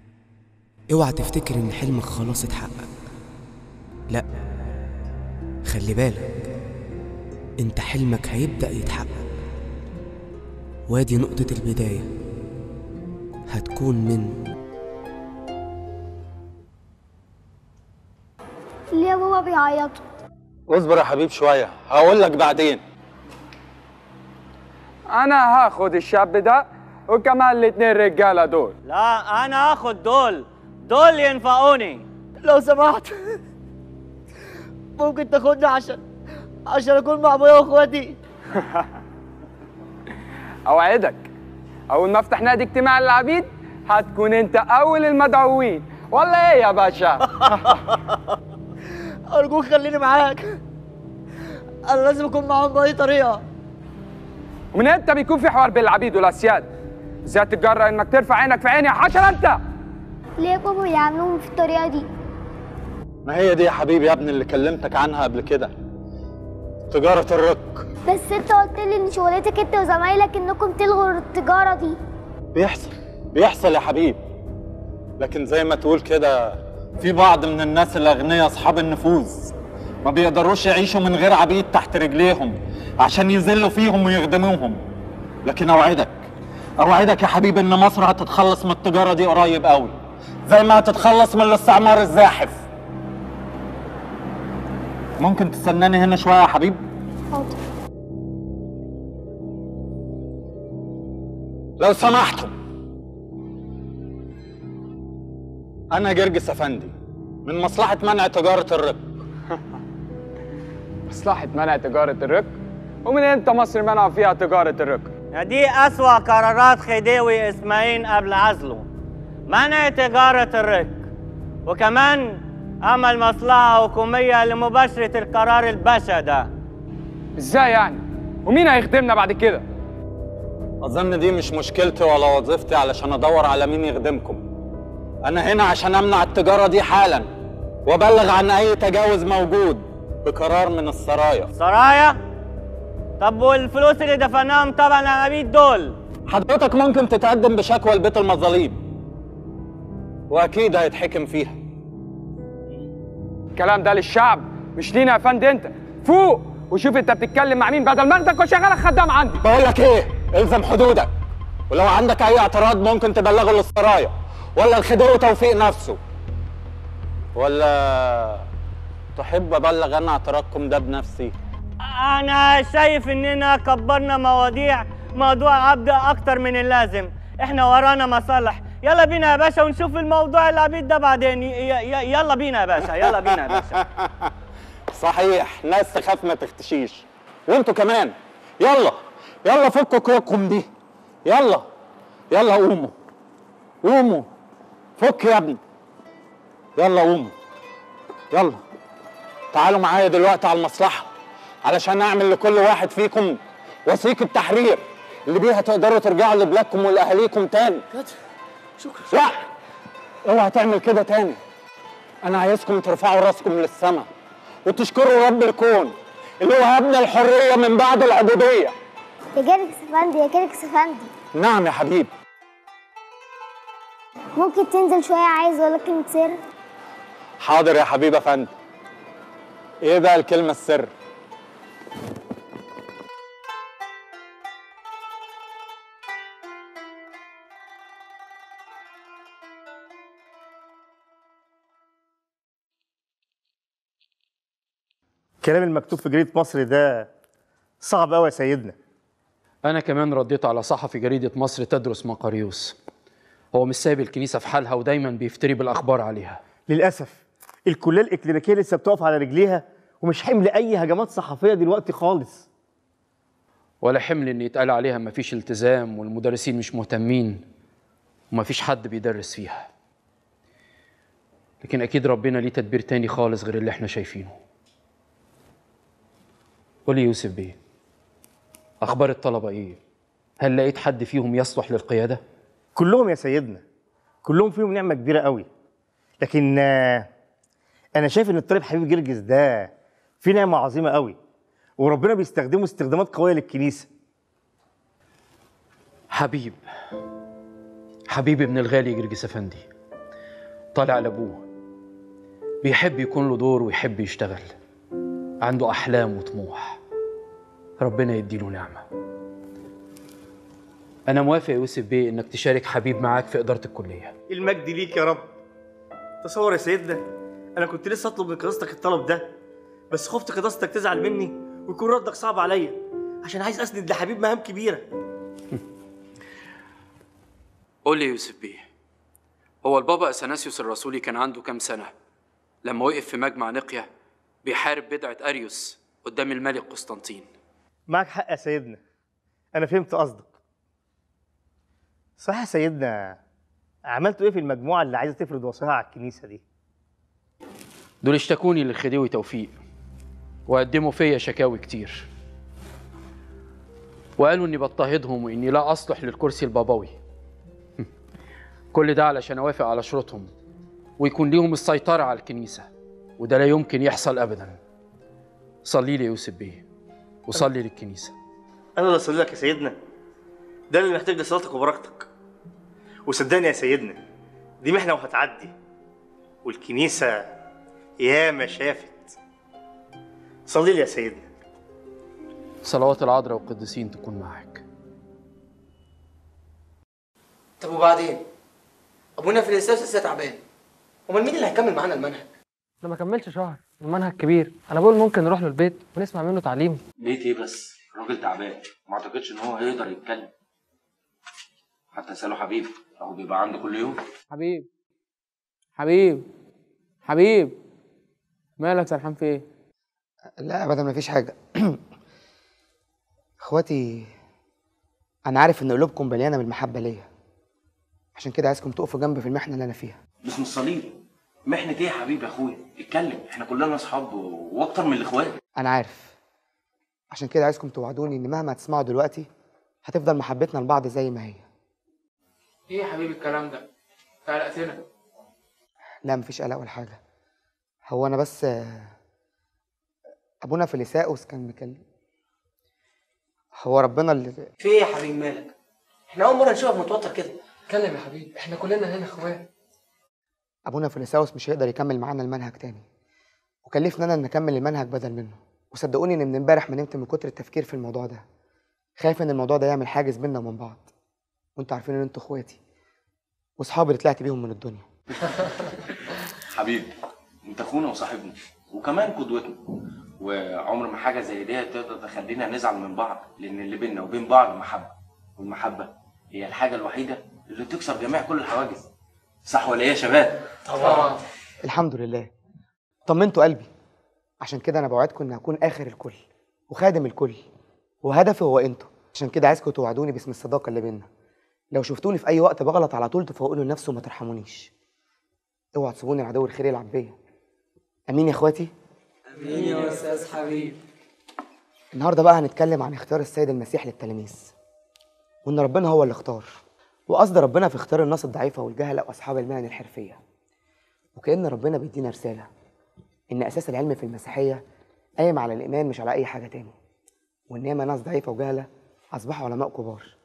اوعى تفتكر ان حلمك خلاص اتحقق لا خلي بالك انت حلمك هيبدأ يتحقق وادي نقطة البداية هتكون من ليه يا بابا بيعيطوا اصبر يا حبيب شويه هقول لك بعدين انا هاخد الشاب ده وكمان الاتنين رجاله دول لا انا اخد دول دول ينفعوني لو سمحت ممكن تاخدني عشان عشان اكون مع ابويا واخواتي اوعدك اول ما افتح نادي اجتماع للعبيد هتكون انت اول المدعوين ولا ايه يا باشا ارجوك خليني معاك انا لازم اكون معاهم باي طريقه ومن امتى بيكون في حوار بين العبيد والاسياد ازاي تتجرأ انك ترفع عينك في عيني يا حشر انت ليه يا بابا بيعاملوهم في الطريقة دي ما هي دي يا حبيبي يا ابني اللي كلمتك عنها قبل كده تجارة الرق بس انت قلت لي ان شغلتك انت وزمايلك انكم تلغوا التجارة دي بيحصل بيحصل يا حبيبي لكن زي ما تقول كده في بعض من الناس الأغنياء أصحاب النفوذ ما بيقدروش يعيشوا من غير عبيد تحت رجليهم عشان يذلوا فيهم ويخدموهم لكن أوعدك أوعدك يا حبيبي إن مصر هتتخلص من التجارة دي قريب قوي زي ما هتتخلص من الاستعمار الزاحف ممكن تستناني هنا شوية يا حبيبي حاضر لو سمحتم أنا جرجس أفندي من مصلحة منع تجارة الرق مصلحة منع تجارة الرق؟ ومن امتى مصر منع فيها تجارة الرق؟ دي أسوأ قرارات خديوي إسماعيل قبل عزله منع تجارة الرق وكمان عمل مصلحة حكومية لمباشرة القرار البشع ده ازاي يعني؟ ومين هيخدمنا بعد كده؟ أظن دي مش مشكلتي ولا وظيفتي علشان أدور على مين يخدمكم أنا هنا عشان أمنع التجارة دي حالا وأبلغ عن أي تجاوز موجود بقرار من السرايا سرايا؟ طب والفلوس اللي دفعناهم طبعا العبيد دول حضرتك ممكن تتقدم بشكوى لبيت المظاليم واكيد هيتحكم فيها الكلام ده للشعب مش لينا يا فندم انت فوق وشوف انت بتتكلم مع مين بدل ما اخدك واشغلك خدام عندي بقول لك ايه الزم حدودك ولو عندك اي اعتراض ممكن تبلغه للسرايا ولا الخديوي توفيق نفسه ولا تحب ابلغ انا اعتراضكم ده بنفسي أنا شايف إننا كبرنا مواضيع موضوع عبد أكتر من اللازم إحنا ورانا مصالح يلا بينا يا باشا ونشوف الموضوع العبيد ده بعدين ي- ي- يلا بينا يا باشا يلا بينا يا باشا صحيح ناس تخاف ما تختشيش وانتوا كمان يلا يلا فكوا كروكم دي يلا يلا قوموا قوموا فك يا ابني يلا قوموا يلا تعالوا معايا دلوقتي على المصلحة علشان اعمل لكل واحد فيكم وثيقة تحرير اللي بيها تقدروا ترجعوا لبلادكم ولأهاليكم تاني شكرا لا اوعى تعمل كده تاني انا عايزكم ترفعوا راسكم للسماء وتشكروا رب الكون اللي وهبنا الحرية من بعد العبودية يا جاركس افندي يا جاركس افندي نعم يا حبيبي ممكن تنزل شوية عايز اقول لك كلمة سر حاضر يا حبيبي افندي ايه بقى الكلمة السر الكلام المكتوب في جريدة مصر ده صعب قوي يا سيدنا أنا كمان رديت على صحفي جريدة مصر تدرس مقاريوس هو مش سايب الكنيسة في حالها ودايما بيفتري بالأخبار عليها للأسف الكلية الإكليريكية لسه بتقف على رجليها ومش حمل أي هجمات صحفية دلوقتي خالص ولا حمل إن يتقال عليها مفيش التزام والمدرسين مش مهتمين ومفيش حد بيدرس فيها لكن أكيد ربنا ليه تدبير تاني خالص غير اللي احنا شايفينه قولي يوسف بيه أخبار الطلبة إيه؟ هل لقيت حد فيهم يصلح للقيادة؟ كلهم يا سيدنا كلهم فيهم نعمة كبيرة قوي لكن آه، أنا شايف إن الطالب حبيب جرجس ده في نعمة عظيمة قوي وربنا بيستخدمه استخدامات قوية للكنيسة حبيب حبيب ابن الغالي جرجس أفندي طالع لأبوه بيحب يكون له دور ويحب يشتغل عنده أحلام وطموح ربنا يديله نعمة أنا موافق يا يوسف بيه إنك تشارك حبيب معاك في إدارة الكلية المجد ليك يا رب تصور يا سيدنا انا كنت لسه اطلب من قداستك الطلب ده بس خفت قداستك تزعل مني ويكون ردك صعب عليا عشان عايز اسند لحبيب مهام كبيره قول لي يا يوسف بيه هو البابا اثناسيوس الرسولي كان عنده كام سنه لما وقف في مجمع نقيا بيحارب بدعه اريوس قدام الملك قسطنطين معك حق يا سيدنا انا فهمت قصدك صح يا سيدنا عملتوا ايه في المجموعه اللي عايزه تفرض وصاها على الكنيسه دي دول اشتكوني للخديوي توفيق وقدموا فيا شكاوي كتير وقالوا اني بضطهدهم واني لا اصلح للكرسي البابوي كل ده علشان اوافق على شروطهم ويكون ليهم السيطره على الكنيسه وده لا يمكن يحصل ابدا صلي لي يا يوسف بيه وصلي للكنيسه انا اللي اصلي لك يا سيدنا ده اللي محتاج لصلاتك وبركتك وصدقني يا سيدنا دي محنه وهتعدي والكنيسه ياما شافت صلي لي يا سيدنا صلوات العذراء والقديسين تكون معك طب وبعدين ابونا في الاستاذ لسه تعبان امال مين اللي هيكمل معانا المنهج ده ما كملش شهر المنهج كبير انا بقول ممكن نروح له البيت ونسمع منه تعليم بيت ايه بس الراجل تعبان ما اعتقدش ان هو هيقدر يتكلم حتى اساله حبيب اهو بيبقى عنده كل يوم حبيب حبيب حبيب مالك سرحان في ايه لا ابدا مفيش حاجه اخواتي انا عارف ان قلوبكم مليانه بالمحبه ليا عشان كده عايزكم تقفوا جنبي في المحنه اللي انا فيها باسم الصليب محنة ايه يا حبيبي يا اخويا اتكلم احنا كلنا اصحاب واكتر من الاخوات انا عارف عشان كده عايزكم توعدوني ان مهما هتسمعوا دلوقتي هتفضل محبتنا لبعض زي ما هي ايه يا حبيبي الكلام ده قلقتنا لا مفيش قلق ولا حاجه هو انا بس آه، ابونا فيليساوس كان مكلم هو ربنا اللي في ايه يا حبيبي مالك؟ احنا اول مره نشوفك متوتر كده اتكلم يا حبيبي احنا كلنا هنا اخوات ابونا فيليساوس مش هيقدر يكمل معانا المنهج تاني وكلفنا انا ان اكمل المنهج بدل منه وصدقوني ان من امبارح ما نمت من كتر التفكير في الموضوع ده خايف ان الموضوع ده يعمل حاجز بيننا وبين بعض وانتوا عارفين ان انتوا اخواتي واصحابي اللي طلعت بيهم من الدنيا حبيبي انت اخونا وصاحبنا وكمان قدوتنا وعمر ما حاجه زي دي تقدر تخلينا نزعل من بعض لان اللي بيننا وبين بعض محبه والمحبه هي الحاجه الوحيده اللي تكسر جميع كل الحواجز صح ولا ايه يا شباب طبعا الحمد لله طمنتوا قلبي عشان كده انا بوعدكم ان هكون اخر الكل وخادم الكل وهدفي هو انتوا عشان كده عايزكم توعدوني باسم الصداقه اللي بينا لو شفتوني في اي وقت بغلط على طول تفوقوني لنفسي وما ترحمونيش اوعوا تسيبوني العدو الخير يلعب بيا امين يا اخواتي امين يا استاذ حبيب النهارده بقى هنتكلم عن اختيار السيد المسيح للتلاميذ وان ربنا هو اللي اختار وقصد ربنا في اختيار الناس الضعيفه والجهله واصحاب المهن الحرفيه وكأن ربنا بيدينا رساله ان اساس العلم في المسيحيه قايم على الايمان مش على اي حاجه تاني وان ياما ناس ضعيفه وجهله اصبحوا علماء كبار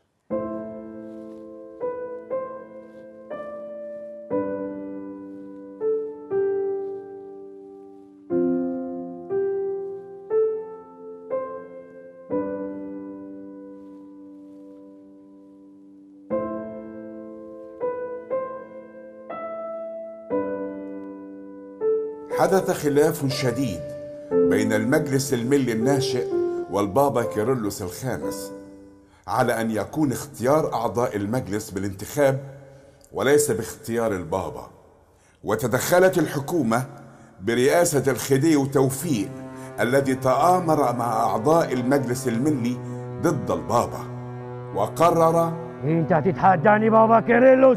حدث خلاف شديد بين المجلس الملي الناشئ والبابا كيرلس الخامس على ان يكون اختيار اعضاء المجلس بالانتخاب وليس باختيار البابا وتدخلت الحكومه برئاسه الخديو توفيق الذي تآمر مع اعضاء المجلس الملي ضد البابا وقرر انت هتتحداني بابا كيرلس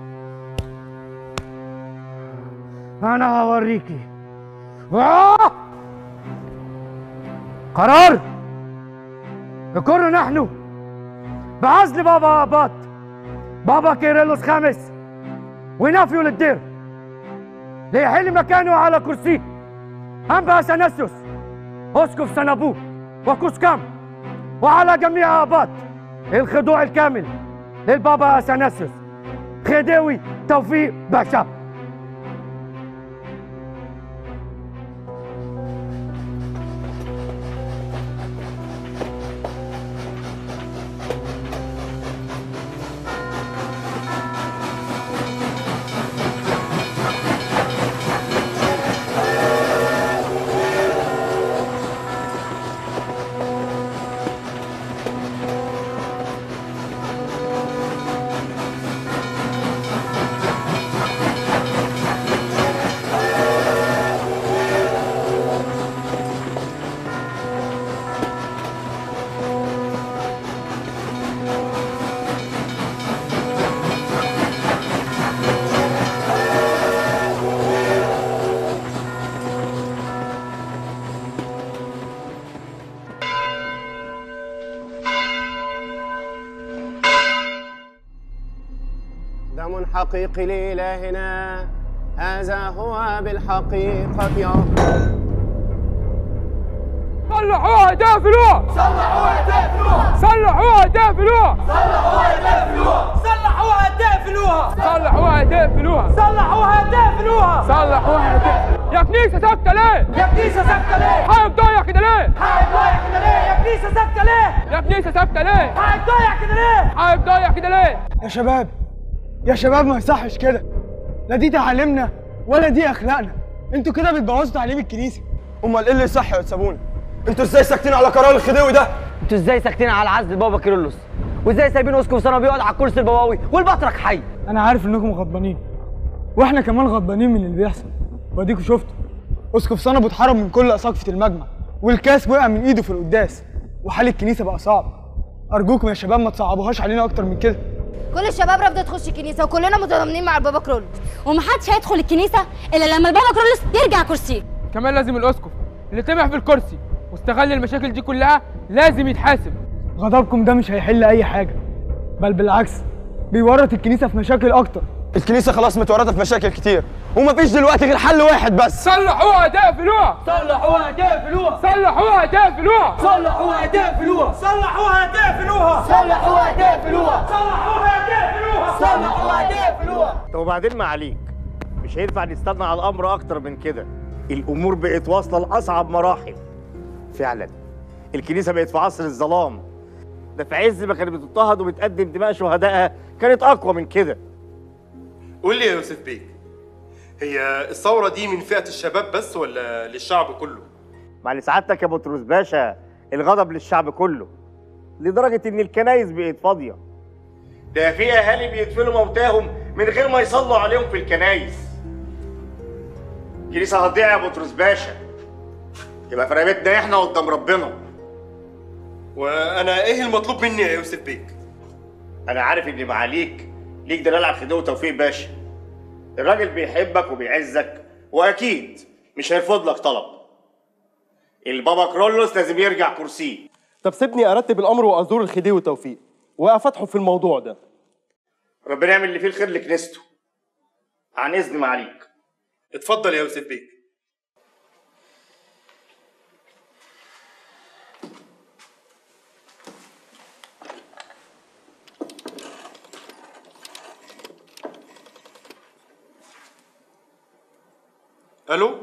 انا هوريكي آه! قرار نكون نحن بعزل بابا ابات بابا كيرلس خامس ونافيو للدير ليحل مكانه على كرسي أنبا أثناسيوس أسقف سنابو وكوسكام وعلى جميع آبات الخضوع الكامل للبابا أثناسيوس خديوي توفيق باشا الحقيقي لإلهنا هذا هو بالحقيقة يا صلحوها احتفلوا صلحوها احتفلوها صلحوها احتفلوا صلحوها احتفلوها صلحوها احتفلوها صلحوها احتفلوها صلحوها احتفلوها صلحوها احتفلوا يا كنيسة ساكتة ليه؟ يا كنيسة ساكتة ليه؟ حايب ضايع كده ليه؟ حايب ضايع كده ليه؟ يا كنيسة ساكتة ليه؟ يا كنيسة ساكتة ليه؟ حايب ضايع كده ليه؟ حايب ضايع كده ليه؟ يا شباب يا شباب ما يصحش كده لا دي تعاليمنا ولا دي اخلاقنا انتوا كده بتبوظوا تعليم الكنيسه امال ايه اللي صح يا تسابونا انتوا ازاي ساكتين على قرار الخديوي ده انتوا ازاي ساكتين على عزل بابا كيرلس وازاي سايبين اسقف صنم بيقعد على الكرسي البابوي والبطرك حي انا عارف انكم غضبانين واحنا كمان غضبانين من اللي بيحصل واديكوا شفتوا اسقف صنبه اتحرم من كل اساقفه المجمع والكاس وقع من ايده في القداس وحال الكنيسه بقى صعب ارجوكم يا شباب ما تصعبوهاش علينا اكتر من كده كل الشباب رافضه تخش الكنيسه وكلنا متضامنين مع البابا كرولوس ومحدش هيدخل الكنيسه الا لما البابا كرولوس يرجع كرسيه كمان لازم الاسقف اللي طمع في الكرسي واستغل المشاكل دي كلها لازم يتحاسب غضبكم ده مش هيحل اي حاجه بل بالعكس بيورط الكنيسه في مشاكل اكتر الكنيسه خلاص متورطه في مشاكل كتير ومفيش دلوقتي غير حل واحد بس صلحوها احتفلوها صلحوها احتفلوها صلحوها احتفلوها صلحوها احتفلوها صلحوها احتفلوها صلحوها احتفلوها صلحوها احتفلوها صلحوها احتفلوها طب وبعدين ما عليك مش هينفع نستنى على الامر اكتر من كده الامور بقت واصله لاصعب مراحل فعلا الكنيسه بقت في عصر الظلام ده في عز ما كانت بتضطهد وبتقدم دماء شهدائها كانت اقوى من كده قول لي يا يوسف بيك هي الثورة دي من فئة الشباب بس ولا للشعب كله؟ مع لسعادتك يا بطرس باشا الغضب للشعب كله لدرجه ان الكنايس بقت فاضيه ده في اهالي بيدفنوا موتاهم من غير ما يصلوا عليهم في الكنايس الكنيسه هتضيع يا بطرس باشا يبقى في رقبتنا احنا قدام ربنا وأنا إيه المطلوب مني يا يوسف بيك؟ انا عارف ان معاليك ليك دلال على الخديوي توفيق باشا الراجل بيحبك وبيعزك واكيد مش هيرفض لك طلب البابا كرولوس لازم يرجع كرسيه طب سيبني أرتب الأمر وأزور الخديوي توفيق وأفتحه في الموضوع ده ربنا يعمل اللي فيه الخير لكنيسته عن اذن معاليك اتفضل يا يوسف بيك الو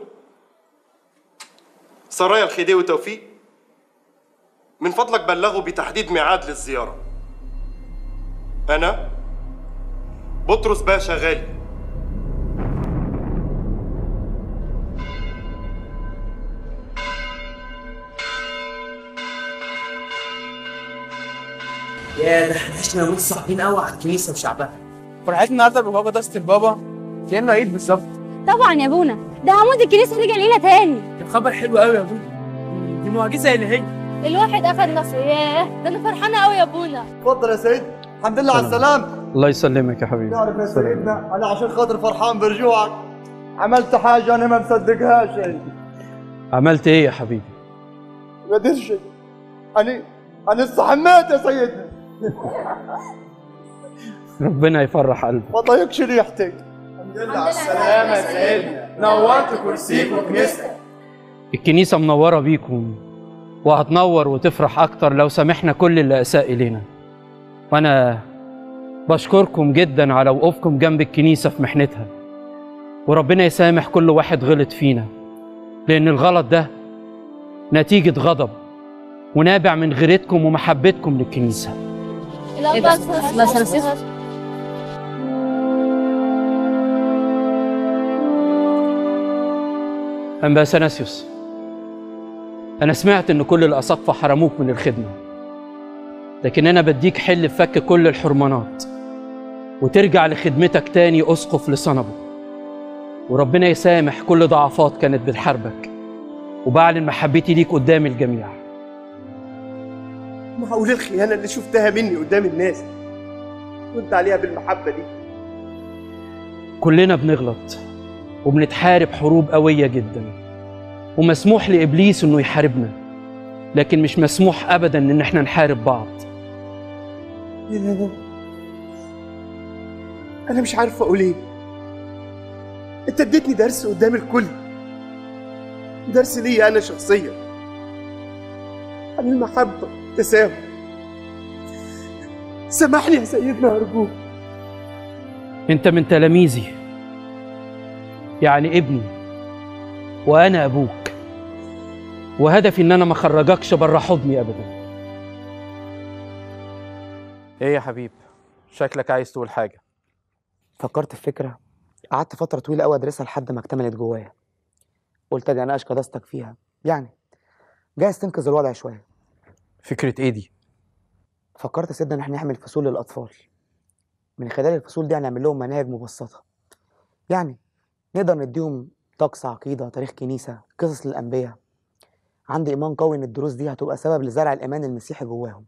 سرايا الخديوي توفيق من فضلك بلغوا بتحديد ميعاد للزيارة أنا بطرس باشا غالي يا ده احنا عشنا يومين صعبين قوي على الكنيسه وشعبها فرحتنا النهارده ببابا دست البابا كانه عيد بالظبط طبعا يا ابونا ده عمود الكنيسه رجع لينا تاني خبر حلو قوي يا ابونا دي معجزه الهيه الواحد اخد نصره ياه ده انا فرحانه قوي يا ابونا اتفضل يا سيد الحمد لله على السلامة الله يسلمك يا حبيبي تعرف يا سيدنا أنا عشان خاطر فرحان برجوعك عملت حاجة أنا ما مصدقهاش يعني عملت ايه يا حبيبي ما ادريش أنا أنا استحميت يا سيدنا ربنا يفرح قلبك ما طيقش ريحتك الحمد لله على السلامة يا سيدنا نورت كرسيك وكنيستك الكنيسة منورة بيكم وهتنور وتفرح أكتر لو سامحنا كل اللي أساء إلينا وأنا بشكركم جدا على وقوفكم جنب الكنيسة في محنتها وربنا يسامح كل واحد غلط فينا لأن الغلط ده نتيجة غضب ونابع من غيرتكم ومحبتكم للكنيسة ايه بس بس بس أنبا سناسيوس أنا سمعت إن كل الأساقفة حرموك من الخدمة لكن أنا بديك حل فك كل الحرمانات وترجع لخدمتك تاني أسقف لصنبه وربنا يسامح كل ضعفات كانت بتحاربك وبعلن محبتي ليك قدام الجميع معقول الخيانة اللي شفتها مني قدام الناس كنت عليها بالمحبة دي كلنا بنغلط وبنتحارب حروب قوية جدا ومسموح لإبليس إنه يحاربنا لكن مش مسموح أبدا إن إحنا نحارب بعض انا مش عارف اقول ايه انت اديتني درس قدام الكل درس ليا انا شخصيا عن المحبه والتسامح سامحني يا سيدنا ارجوك انت من تلاميذي يعني ابني وانا ابوك وهدفي ان انا ما اخرجكش بره حضني ابدا ايه يا حبيب شكلك عايز تقول حاجه فكرت في فكرة قعدت فترة طويلة قوي أدرسها لحد ما اكتملت جوايا قلت أجي أناقش قداستك فيها يعني جايز تنقذ الوضع شوية فكره ايه دي فكرت يا سيدنا إن إحنا نعمل فصول للأطفال من خلال الفصول دي هنعمل لهم مناهج مبسطة يعني نقدر نديهم طقس عقيدة تاريخ كنيسة قصص للأنبياء عندي إيمان قوي إن الدروس دي هتبقى سبب لزرع الإيمان المسيحي جواهم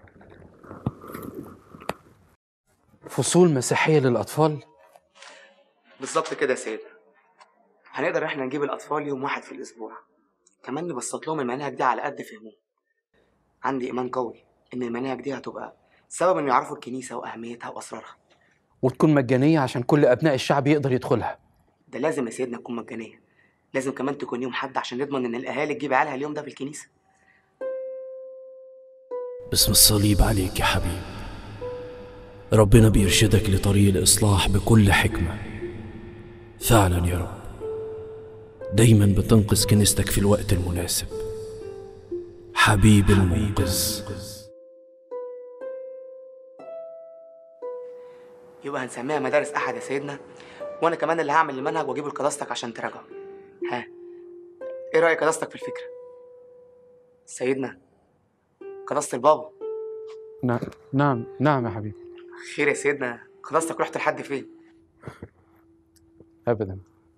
فصول مسيحيه للاطفال بالظبط كده يا سيدنا هنقدر احنا نجيب الاطفال يوم واحد في الاسبوع كمان نبسط لهم المناهج دي على قد فهمهم عندي ايمان قوي ان المناهج دي هتبقى سبب انه يعرفوا الكنيسه واهميتها واسرارها وتكون مجانيه عشان كل ابناء الشعب يقدر يدخلها ده لازم يا سيدنا تكون مجانيه لازم كمان تكون يوم حد عشان نضمن ان الاهالي تجيب عيالها اليوم ده في الكنيسه باسم الصليب عليك يا حبيب ربنا بيرشدك لطريق الإصلاح بكل حكمة فعلا يا رب دايما بتنقذ كنيستك في الوقت المناسب حبيب المنقذ يبقى هنسميها مدارس احد يا سيدنا وانا كمان اللي هعمل المنهج واجيبه لقداستك عشان تراجعه ها ايه رايك قداستك في الفكره سيدنا قداسه البابا نعم نعم نعم يا حبيبي خير يا سيدنا قداستك رحت لحد فين ابدا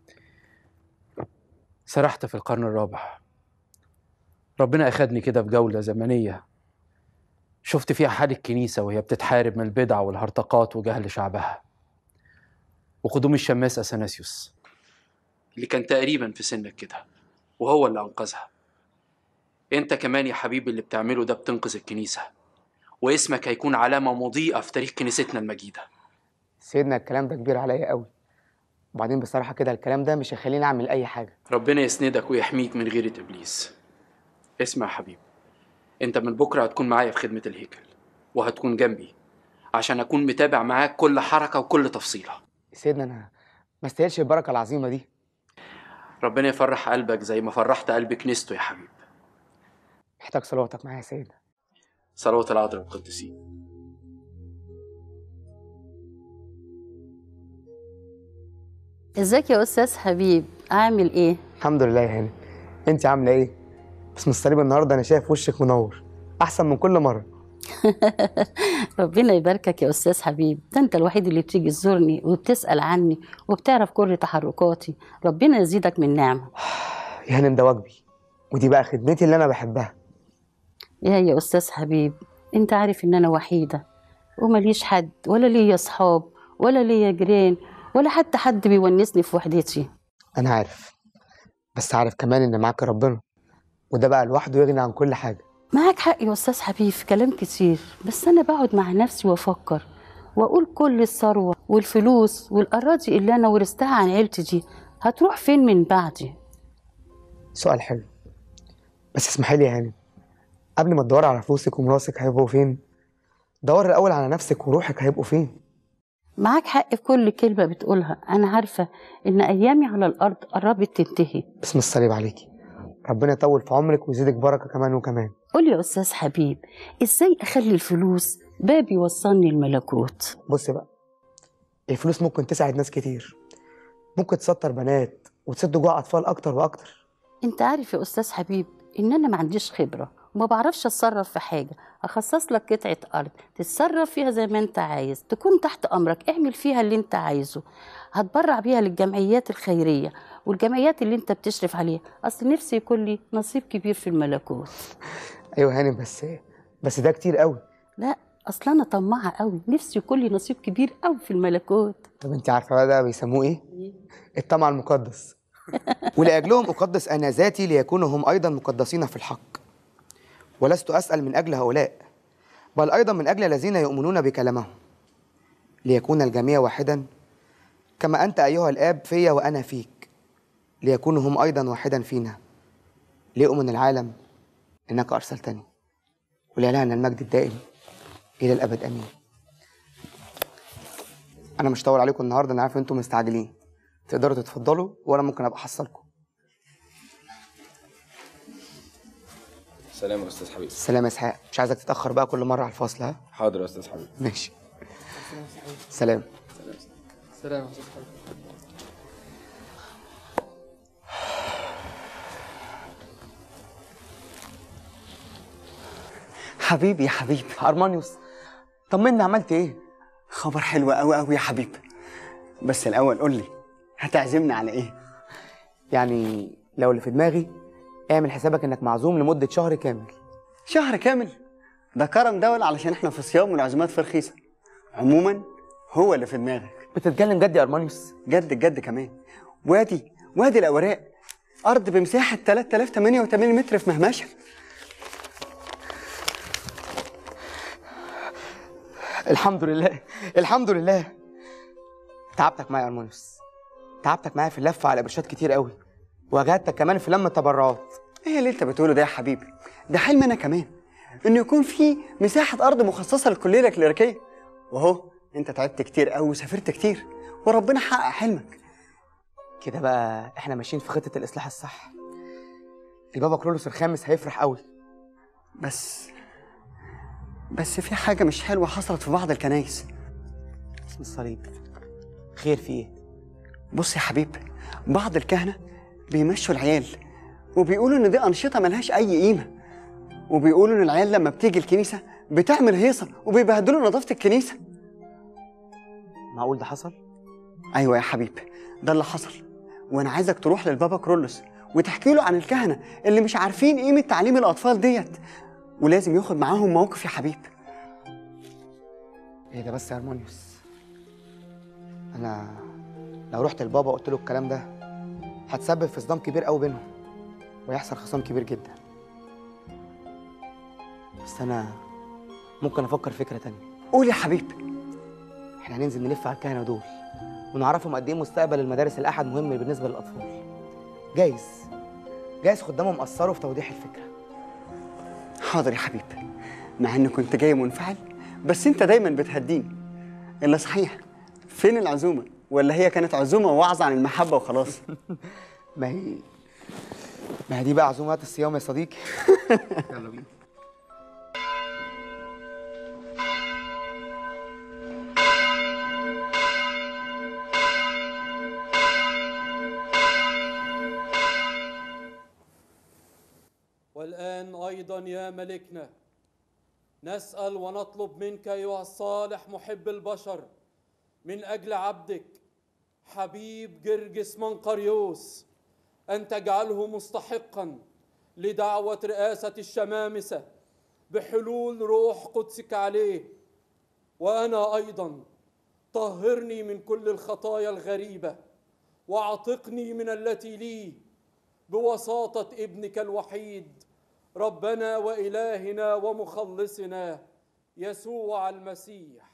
سرحت في القرن الرابع ربنا أخدني كده في جولة زمنية شفت فيها حال الكنيسة وهي بتتحارب من البدع والهرطقات وجهل شعبها وقدوم الشماس أثناسيوس اللي كان تقريبا في سنك كده وهو اللي أنقذها أنت كمان يا حبيبي اللي بتعمله ده بتنقذ الكنيسة واسمك هيكون علامة مضيئة في تاريخ كنيستنا المجيدة سيدنا الكلام ده كبير عليا قوي وبعدين بصراحة كده الكلام ده مش هيخليني أعمل أي حاجة ربنا يسندك ويحميك من غيرة إبليس اسمع يا حبيبي أنت من بكرة هتكون معايا في خدمة الهيكل وهتكون جنبي عشان أكون متابع معاك كل حركة وكل تفصيلة سيدنا أنا ما استاهلش البركة العظيمة دي ربنا يفرح قلبك زي ما فرحت قلب كنيسته يا حبيبي محتاج صلواتك معايا يا سيدنا صلوات العذراء القديسين ازيك يا استاذ حبيب عامل ايه الحمد لله يا هاني أنت عاملة إيه؟ باسم الصليب النهاردة أنا شايف وشك منور أحسن من كل مرة ربنا يباركك يا استاذ حبيب ده انت الوحيد اللي بتيجي تزورني وبتسال عني وبتعرف كل تحركاتي ربنا يزيدك من نعمه يا هانم ده واجبي ودي بقى خدمتي اللي أنا بحبها يا يا استاذ حبيب انت عارف ان انا وحيده ومليش حد ولا ليا اصحاب ولا ليا جيران ولا حتى حد بيونسني في وحدتي أنا عارف بس عارف كمان إن معاك ربنا وده بقى لوحده يغني عن كل حاجة معاك حق يا استاذ حبيب في كلام كتير بس انا بقعد مع نفسي وافكر واقول كل الثروه والفلوس والاراضي اللي انا ورثتها عن عيلتي دي هتروح فين من بعدي سؤال حلو بس اسمحي لي يا هانم قبل ما تدوري على فلوسك وميراثك هيبقوا فين دوري الأول على نفسك وروحك هيبقوا فين معاك حق في كل كلمه بتقولها انا عارفه ان ايامي على الارض قربت تنتهي باسم الصليب عليكي ربنا يطول في عمرك ويزيدك بركة كمان وكمان قول يا استاذ حبيب ازاي اخلي الفلوس باب يوصلني الملكوت بصي بقى الفلوس ممكن تساعد ناس كتير ممكن تسطر بنات وتسد جوع أطفال أكتر وأكتر انت عارف يا استاذ حبيب ان انا ما عنديش خبره وما بعرفش اتصرف في حاجه اخصص لك قطعه ارض تتصرف فيها زي ما انت عايز تكون تحت امرك اعمل فيها اللي انت عايزه هتبرع بيها للجمعيات الخيريه والجمعيات اللي انت بتشرف عليها اصل نفسي يكون لي نصيب كبير في الملكوت أيوة هانم بس بس ده كتير قوي لا اصل انا طماعه قوي نفسي يكون لي نصيب كبير قوي في الملكوت طب أنت عارفة بقى ده بيسموه إيه؟ الطمع المقدس ولأجلهم أقدس أنا ذاتي ليكونوا هم أيضا مقدسين في الحق ولست أسأل من أجل هؤلاء بل أيضا من أجل الذين يؤمنون بكلامهم ليكون الجميع واحدا كما أنت أيها الآب فيا وأنا فيك ليكونوا هم أيضا واحدا فينا ليؤمن العالم إنك أرسلتني ولإلهنا المجد الدائم إلى الأبد آمين أنا مش هطول عليكم النهاردة أنا عارف إن أنتم مستعجلين تقدروا تتفضلوا وأنا ممكن أبقى أحصلكم سلام يا استاذ حبيب سلام يا إسحاق مش عايزك تتأخر بقى كل مرة على الفصل ها حاضر يا استاذ حبيب ماشي سلام سلام يا استاذ حبيب حبيبي يا حبيبي ارمانيوس طمني عملت ايه خبر حلو قوي قوي يا حبيبي بس الاول قول لي هتعزمني على ايه يعني لو اللي في دماغي اعمل حسابك انك معزوم لمدة شهر كامل شهر كامل ده كرم دول علشان احنا في صيام والعزومات في رخيصه عموما هو اللي في دماغك بتتكلم جد يا ارمانيوس جد جد كمان وادي وادي الاوراق ارض بمساحه 3088 متر في مهمشه الحمد لله الحمد لله تعبتك معايا يا ارمانيوس تعبتك معايا في اللف على قرشات كتير قوي واجهدتك كمان في لم التبرعات ايه اللي انت بتقوله ده يا حبيبي ده حلم انا كمان انه يكون في مساحه ارض مخصصه للكليه الكليريكيه واهو انت تعبت كتير قوي وسافرت كتير وربنا حقق حلمك كده بقى احنا ماشيين في خطة الإصلاح الصح البابا كرولوس الخامس هيفرح قوي بس بس في حاجه مش حلوه حصلت في بعض الكنايس اسم الصليب خير في ايه بص يا حبيب بعض الكهنه بيمشوا العيال وبيقولوا ان دي انشطه ملهاش اي قيمه وبيقولوا ان العيال لما بتيجي الكنيسه بتعمل هيصه وبيبهدلوا نظافه الكنيسه معقول ده حصل ايوه يا حبيب ده اللي حصل وانا عايزك تروح للبابا كرولوس وتحكي له عن الكهنه اللي مش عارفين قيمه تعليم الاطفال ديت ولازم ياخد معاهم موقف يا حبيب ايه ده بس يا ارمانيوس انا لو رحت لبابا وقلت له الكلام ده هتسبب في صدام كبير قوي بينهم ويحصل خصام كبير جدا بس انا ممكن افكر فكره تانية قول يا حبيب احنا هننزل نلف على الكهنه دول ونعرفهم قد ايه مستقبل المدارس الاحد مهم بالنسبه للاطفال جايز جايز خدامهم اثروا في توضيح الفكره حاضر يا حبيب مع اني كنت جاي منفعل بس انت دايما بتهديني الا صحيح فين العزومه ولا هي كانت عزومه ووعظ عن المحبه وخلاص ما هي ما هي دي بقى عزومات الصيام يا صديقي يلا بينا والآن أيضا يا ملكنا نسأل ونطلب منك أيها الصالح محب البشر من أجل عبدك حبيب جرجس منقريوس أن تجعله مستحقا لدعوة رئاسة الشمامسة بحلول روح قدسك عليه وأنا أيضا طهرني من كل الخطايا الغريبة واعتقني من التي لي بوساطة ابنك الوحيد ربنا وإلهنا ومخلصنا يسوع المسيح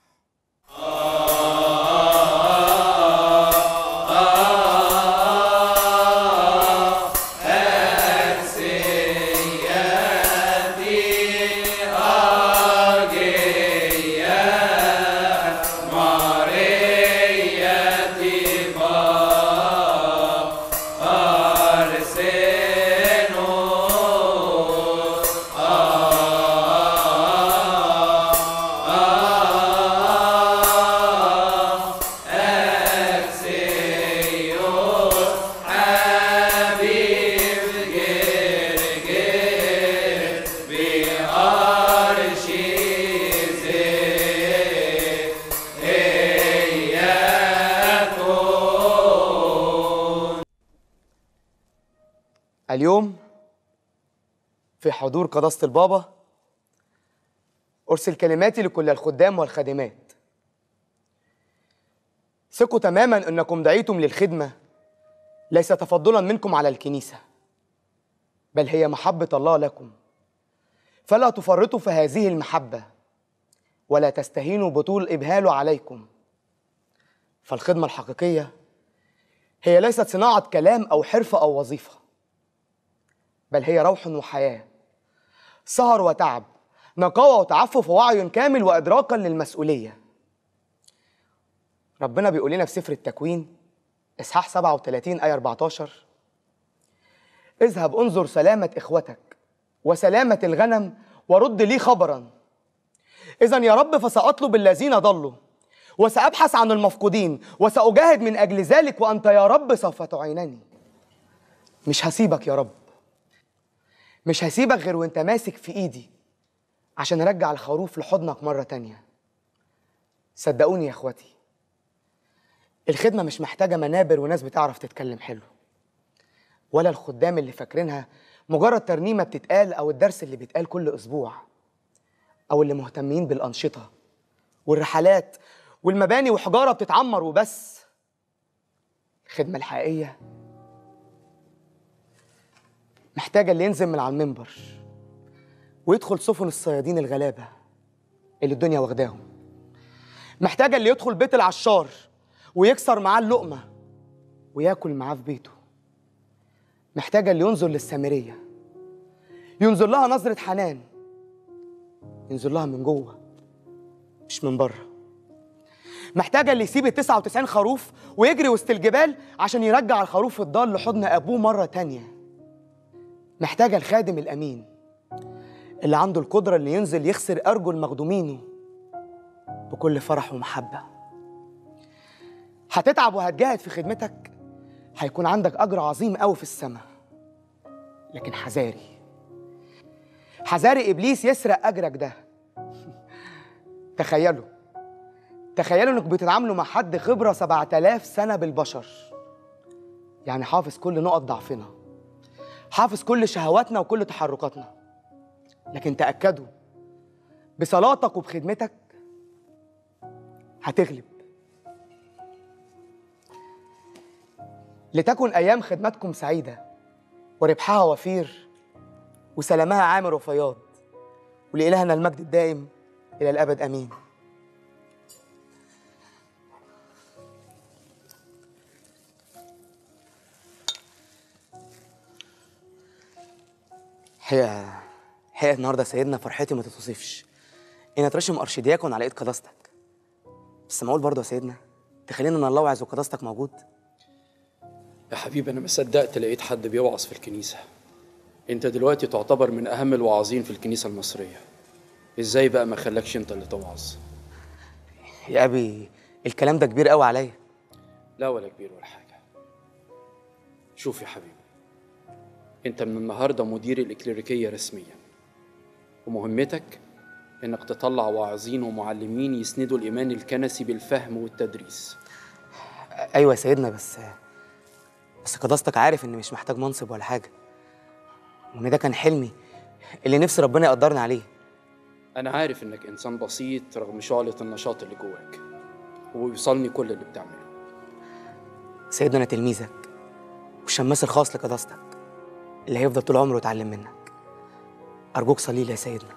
اليوم في حضور قداسة البابا أرسل كلماتي لكل الخدام والخادمات ثقوا تماما أنكم دعيتم للخدمة ليس تفضلا منكم على الكنيسة بل هي محبة الله لكم فلا تفرطوا في هذه المحبة ولا تستهينوا بطول إبهاله عليكم فالخدمة الحقيقية هي ليست صناعة كلام أو حرفة أو وظيفة بل هي روح وحياة سهر وتعب نقاوة وتعفف ووعي كامل وإدراكا للمسؤولية ربنا بيقول لنا في سفر التكوين إصحاح 37 آية 14 اذهب انظر سلامة إخوتك وسلامة الغنم ورد لي خبرا إذا يا رب فسأطلب الذين ضلوا وسأبحث عن المفقودين وسأجاهد من أجل ذلك وأنت يا رب سوف تعينني مش هسيبك يا رب مش هسيبك غير وانت ماسك في ايدي عشان ارجع الخروف لحضنك مرة تانية صدقوني يا اخواتي الخدمة مش محتاجة منابر وناس بتعرف تتكلم حلو ولا الخدام اللي فاكرينها مجرد ترنيمة بتتقال أو الدرس اللي بيتقال كل أسبوع أو اللي مهتمين بالأنشطة والرحلات والمباني وحجارة بتتعمر وبس الخدمة الحقيقية محتاجة اللي ينزل من على المنبر ويدخل سفن الصيادين الغلابة اللي الدنيا واخداهم محتاجة اللي يدخل بيت العشار ويكسر معاه اللقمة وياكل معاه في بيته محتاجة اللي ينظر للسامرية ينظر لها نظرة حنان ينظر لها من جوه مش من بره محتاجة اللي يسيب ال 99 خروف ويجري وسط الجبال عشان يرجع الخروف الضال لحضن أبوه مرة تانية محتاجة الخادم الأمين اللي عنده القدرة اللي ينزل يخسر أرجل مخدومينه بكل فرح ومحبة هتتعب وهتجاهد في خدمتك هيكون عندك أجر عظيم قوي في السماء لكن حذاري حذاري إبليس يسرق أجرك ده تخيلوا تخيلوا انك بتتعاملوا مع حد خبرة 7000 سنة بالبشر يعني حافظ كل نقط ضعفنا حافظ كل شهواتنا وكل تحركاتنا لكن تأكدوا بصلاتك وبخدمتك هتغلب لتكن أيام خدمتكم سعيدة وربحها وفير وسلامها عامر وفياض ولإلهنا المجد الدائم إلى الأبد أمين هي هي النهارده سيدنا فرحتي ما تتوصفش ان اترشم ارشدياكون على ايد قداستك بس معقول برضه يا سيدنا تخلينا نلوعظ وقداستك موجود يا حبيبي أنا ما صدقت لقيت حد بيوعظ في الكنيسة أنت دلوقتي تعتبر من أهم الواعظين في الكنيسة المصرية إزاي بقى ما خلاكش أنت اللي توعظ يا ابي الكلام ده كبير قوي عليا لا ولا كبير ولا حاجة شوف يا حبيبي أنت من النهاردة مدير الإكليريكية رسميا ومهمتك إنك تطلع واعظين ومعلمين يسندوا الإيمان الكنسي بالفهم والتدريس ايوه يا سيدنا بس بس قداستك عارف اني مش محتاج منصب ولا حاجه وان ده كان حلمي اللي نفسي ربنا يقدرني عليه أنا عارف إنك إنسان بسيط رغم شعلة النشاط اللي جواك وبيوصلني كل اللي بتعمله سيدنا انا تلميذك والشماس الخاص لقداستك اللي هيفضل طول عمره يتعلم منك ارجوك صلي لي يا سيدنا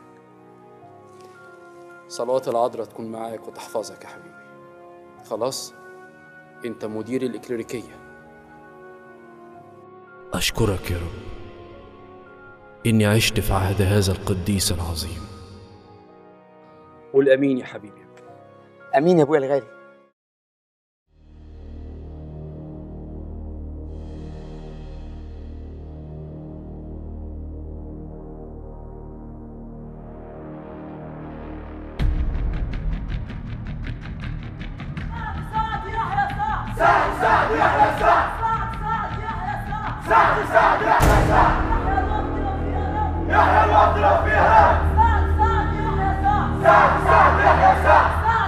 صلوات العذراء تكون معاك وتحفظك يا حبيبي خلاص أنت مدير الإكليريكية أشكرك يا رب إني عشت في عهد هذا القديس العظيم والأمين يا حبيبي امين يا ابويا الغالي سعد سعد يحيى سعد سعد سعد يحيى سعد يحيى الوقت لو فيها سعد سعد يحيى سعد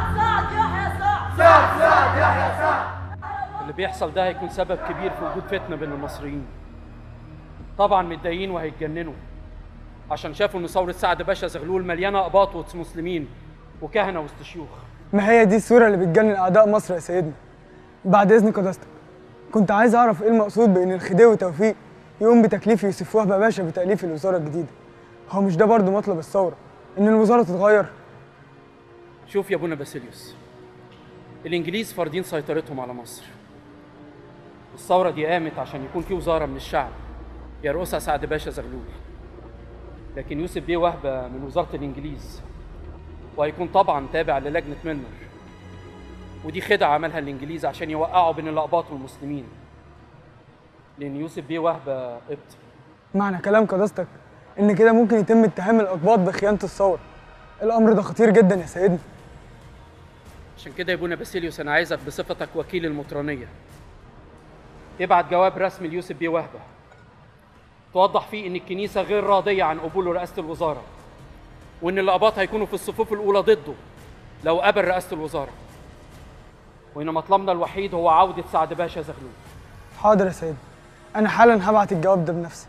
سعد سعد يحيى سعد اللي بيحصل ده هيكون سبب كبير في وجود فتنة بين المصريين طبعا متضايقين وهيتجننوا عشان شافوا ان ثورة سعد باشا زغلول مليانة أقباط وسط مسلمين وكهنة وسط شيوخ ما هي دي الصورة اللي بتجنن أعداء مصر يا سيدنا بعد إذن قداستك كنت عايز أعرف إيه المقصود بإن الخديوي توفيق يقوم بتكليف يوسف وهبة باشا بتأليف الوزارة الجديدة هو مش ده برضه مطلب الثورة إن الوزارة تتغير شوف يا ابونا باسيليوس الإنجليز فارضين سيطرتهم على مصر الثورة دي قامت عشان يكون في وزارة من الشعب يرأسها سعد باشا زغلول لكن يوسف بيه وهبة من وزارة الإنجليز وهيكون طبعا تابع للجنة منر ودي خدعة عملها الإنجليز عشان يوقعوا بين الأقباط والمسلمين لأن يوسف بيه وهبة قبطي معنى كلام قداستك ان كده ممكن يتم اتهام الاقباط بخيانه الثوره الامر ده خطير جدا يا سيدنا عشان كده يا ابونا باسيليوس انا عايزك بصفتك وكيل المطرانيه ابعت جواب رسمي ليوسف بيه وهبه توضح فيه ان الكنيسه غير راضيه عن قبوله رئاسه الوزاره وان الاباط هيكونوا في الصفوف الاولى ضده لو قبل رئاسه الوزاره وان مطلبنا الوحيد هو عوده سعد باشا زغلول حاضر يا سيدنا انا حالا هبعت الجواب ده بنفسي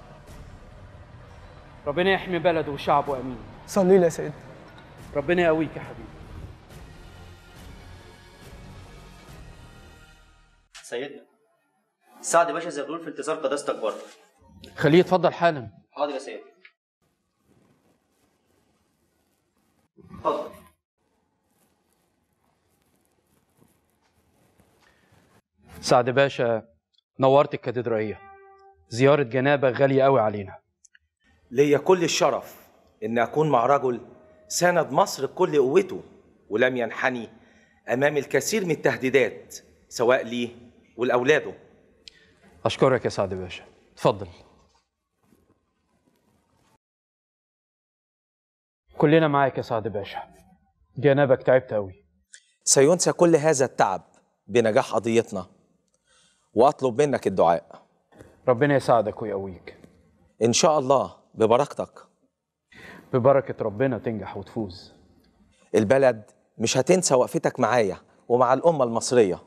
ربنا يحمي بلده وشعبه امين صلي لي يا سيدنا ربنا يقويك يا حبيبي سيدنا سعد باشا زغلول في انتظار قداستك بره خليه يتفضل حالا حاضر يا سيدنا اتفضل سعد باشا نورت الكاتدرائيه زياره جنابه غاليه قوي علينا ليا كل الشرف ان اكون مع رجل ساند مصر بكل قوته ولم ينحني امام الكثير من التهديدات سواء ليه ولاولاده اشكرك يا سعد باشا اتفضل كلنا معاك يا سعد باشا جنابك تعبت قوي سينسى كل هذا التعب بنجاح قضيتنا واطلب منك الدعاء ربنا يساعدك ويقويك ان شاء الله ببركتك ببركه ربنا تنجح وتفوز البلد مش هتنسى وقفتك معايا ومع الامه المصريه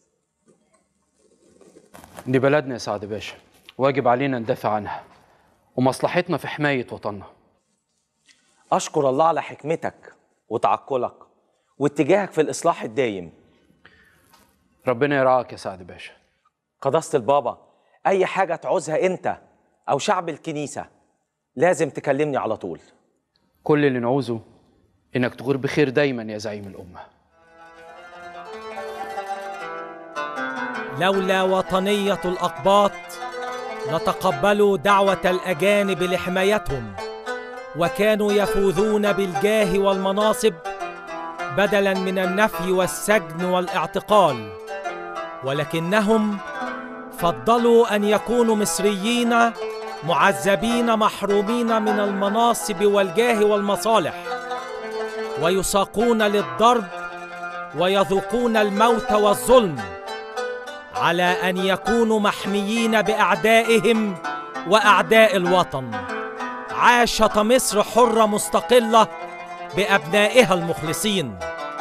دي بلدنا يا سعد باشا واجب علينا ندافع عنها ومصلحتنا في حمايه وطننا اشكر الله على حكمتك وتعقلك واتجاهك في الاصلاح الدايم ربنا يرعاك يا سعد باشا قداسه البابا اي حاجه تعوزها انت او شعب الكنيسه لازم تكلمني على طول كل اللي نعوزه انك تغير بخير دايما يا زعيم الامه لولا وطنية الأقباط لتقبلوا دعوة الأجانب لحمايتهم وكانوا يفوزون بالجاه والمناصب بدلا من النفي والسجن والاعتقال ولكنهم فضلوا أن يكونوا مصريين معذبين محرومين من المناصب والجاه والمصالح ويساقون للضرب ويذوقون الموت والظلم على ان يكونوا محميين باعدائهم واعداء الوطن عاشت مصر حره مستقله بابنائها المخلصين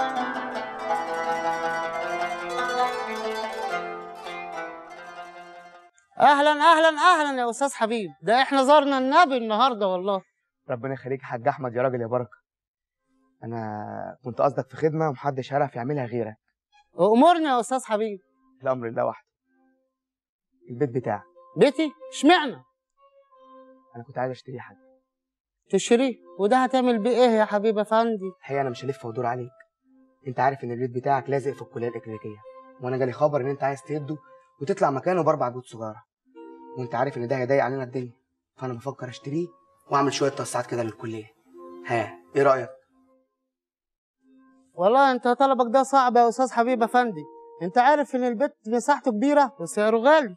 اهلا اهلا اهلا يا استاذ حبيب ده احنا زارنا النبي النهارده والله ربنا يخليك يا حاج احمد يا راجل يا بركه انا كنت قصدك في خدمه ومحدش عرف يعملها غيرك امرني يا استاذ حبيب الامر لله وحده البيت بتاعك بيتي اشمعنى انا كنت عايز اشتريه حاجه تشتريه وده هتعمل بيه ايه يا حبيب افندي الحقيقه انا مش هلف وادور عليك انت عارف ان البيت بتاعك لازق في الكليه الاكليريكيه وانا جالي خبر ان انت عايز تهده وتطلع مكانه باربع بيوت صغيره وانت عارف ان ده هيضايق علينا الدنيا فانا بفكر اشتريه واعمل شويه توسعات كده للكليه ها ايه رايك والله انت طلبك ده صعب يا استاذ حبيب افندي انت عارف ان البيت مساحته كبيره وسعره غالي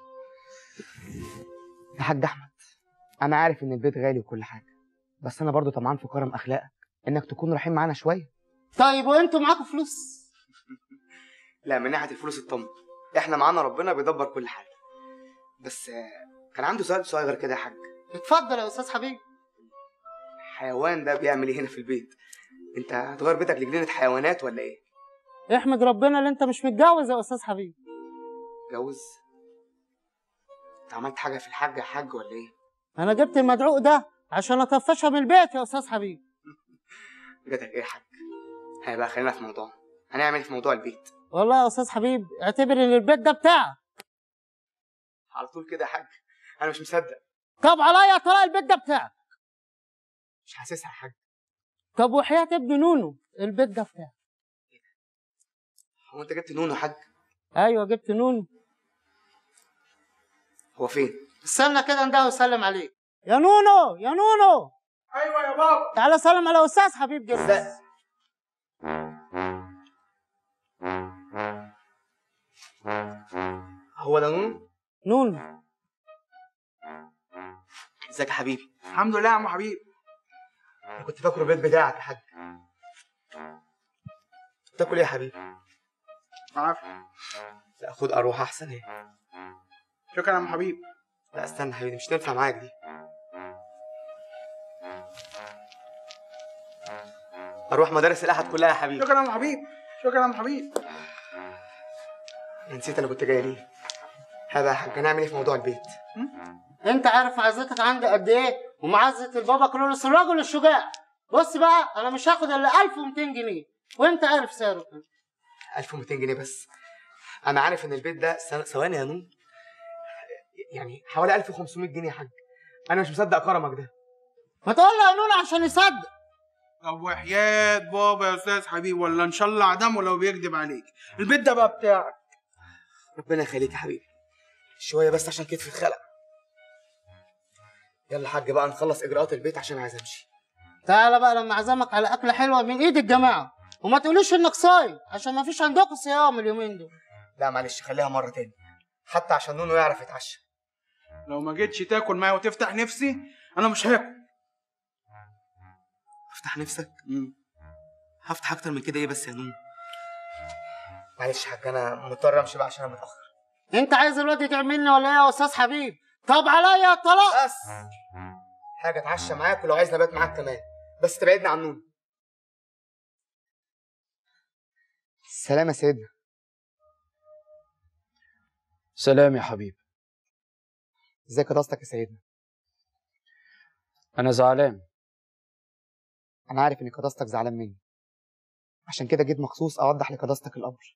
يا حاج احمد انا عارف ان البيت غالي وكل حاجه بس انا برضو طمعان في كرم اخلاقك انك تكون رحيم معانا شويه طيب وانتوا معاكم فلوس لا من ناحيه الفلوس اطمن احنا معانا ربنا بيدبر كل حاجه بس آه، كان عنده سؤال صغير كده يا حاج اتفضل يا استاذ حبيب الحيوان ده بيعمل ايه هنا في البيت انت هتغير بيتك لجنينه حيوانات ولا ايه احمد ربنا اللي انت مش متجوز يا استاذ حبيب جوز انت عملت حاجه في الحاج يا حاج ولا ايه انا جبت المدعوق ده عشان اطفشها من البيت يا استاذ حبيب جاتك ايه يا حاج هيا بقى خلينا في موضوعنا هنعمل ايه في موضوع البيت والله يا استاذ حبيب اعتبر ان البيت ده بتاعك على طول كده يا حاج انا مش مصدق طب عليا طلاق البيت ده بتاعك مش حاسسها يا حاج طب وحياة ابن نونو البيت ده بتاعك هو انت جبت نونو يا حاج ايوه جبت نون هو فين استنى كده انده وسلم عليك يا نونو يا نونو ايوه يا بابا تعالى سلم على استاذ حبيب جدا هو ده نونو نون ازيك يا حبيبي الحمد لله يا عم حبيب انا كنت فاكره البيت بتاعك يا حاج تاكل ايه يا حبيبي عارف لا خد اروح احسن ايه شكرا يا عم حبيب لا استنى يا حبيبي مش تنفع معاك دي اروح مدارس الاحد كلها يا حبيبي شكرا يا عم حبيب شكرا يا عم حبيب أنا نسيت انا كنت جاي ليه هذا يا حاج هنعمل ايه في موضوع البيت انت عارف عزتك عندي قد ايه ومعزه البابا كرولوس الراجل الشجاع بص بقى انا مش هاخد الا 1200 جنيه وانت عارف سعره كام 1200 جنيه بس انا عارف ان البيت ده سن- ثواني يا نون يعني حوالي 1500 جنيه يا حاج انا مش مصدق كرمك ده ما تقول له يا نون عشان يصدق طب وحياة بابا يا استاذ حبيب ولا ان شاء الله عدمه لو بيكذب عليك البيت ده بقى بتاعك ربنا يخليك يا حبيبي شويه بس عشان كتفي اتخلع يلا يا حاج بقى نخلص اجراءات البيت عشان عايز امشي تعالى بقى لما اعزمك على اكله حلوه من ايد الجماعه وما تقوليش انك صايم عشان ما فيش عندكم صيام اليومين دول لا معلش خليها مره تاني حتى عشان نونو يعرف يتعشى لو ما جيتش تاكل معايا وتفتح نفسي انا مش هاكل افتح نفسك هفتح اكتر من كده ايه بس يا نونو معلش يا حاج انا مضطر امشي بقى عشان انا متاخر انت عايز الواد يتعملني ولا ايه يا استاذ حبيب طب عليا الطلاق بس حاجه اتعشى معاك ولو عايز نبات معاك كمان بس تبعدني عن نونو سلام يا سيدنا سلام يا حبيبي ازيك قداستك يا سيدنا أنا زعلان انا عارف ان قداستك زعلان مني عشان كده جيت مخصوص اوضح لقداستك الامر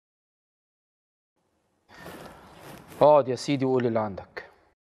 اقعد يا سيدي وقول اللي عندك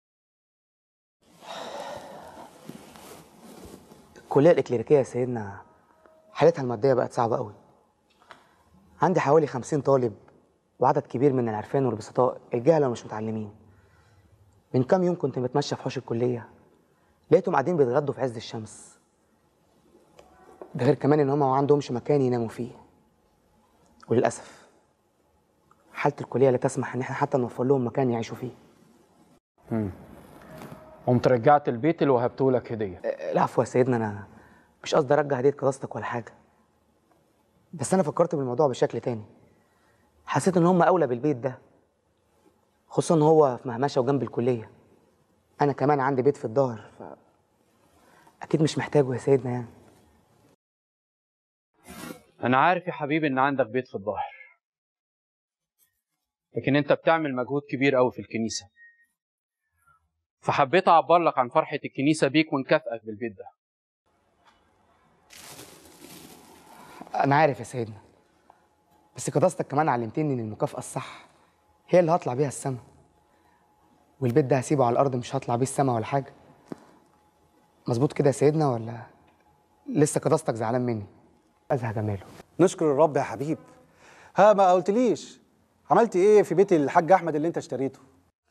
الكلية الإكليريكية يا سيدنا حالتها المادية بقت صعبة قوي عندي حوالي خمسين طالب وعدد كبير من العرفان والبسطاء الجهلة ومش متعلمين من كام يوم كنت متمشى في حوش الكلية لقيتهم قاعدين بيتغدوا في عز الشمس ده غير كمان ان هم ما عندهمش مكان يناموا فيه وللأسف حالة الكلية لا تسمح ان احنا حتى نوفر لهم مكان يعيشوا فيه مم. قمت رجعت البيت اللي وهبته لك هدية العفو يا سيدنا انا مش قصدي ارجع هديه قداستك ولا حاجه بس انا فكرت بالموضوع بشكل تاني حسيت ان هم اولى بالبيت ده خصوصا ان هو في مهمشه وجنب الكليه انا كمان عندي بيت في الظهر ف اكيد مش محتاجه يا سيدنا يعني أنا عارف يا حبيبي إن عندك بيت في الظهر لكن أنت بتعمل مجهود كبير أوي في الكنيسة فحبيت أعبر لك عن فرحة الكنيسة بيك ونكافئك بالبيت ده انا عارف يا سيدنا بس قداستك كمان علمتني ان المكافاه الصح هي اللي هطلع بيها السما والبيت ده هسيبه على الارض مش هطلع بيه السما ولا حاجه مظبوط كده يا سيدنا ولا لسه قداستك زعلان مني ازهى جماله نشكر الرب يا حبيب ها ما قلتليش عملت ايه في بيت الحاج احمد اللي انت اشتريته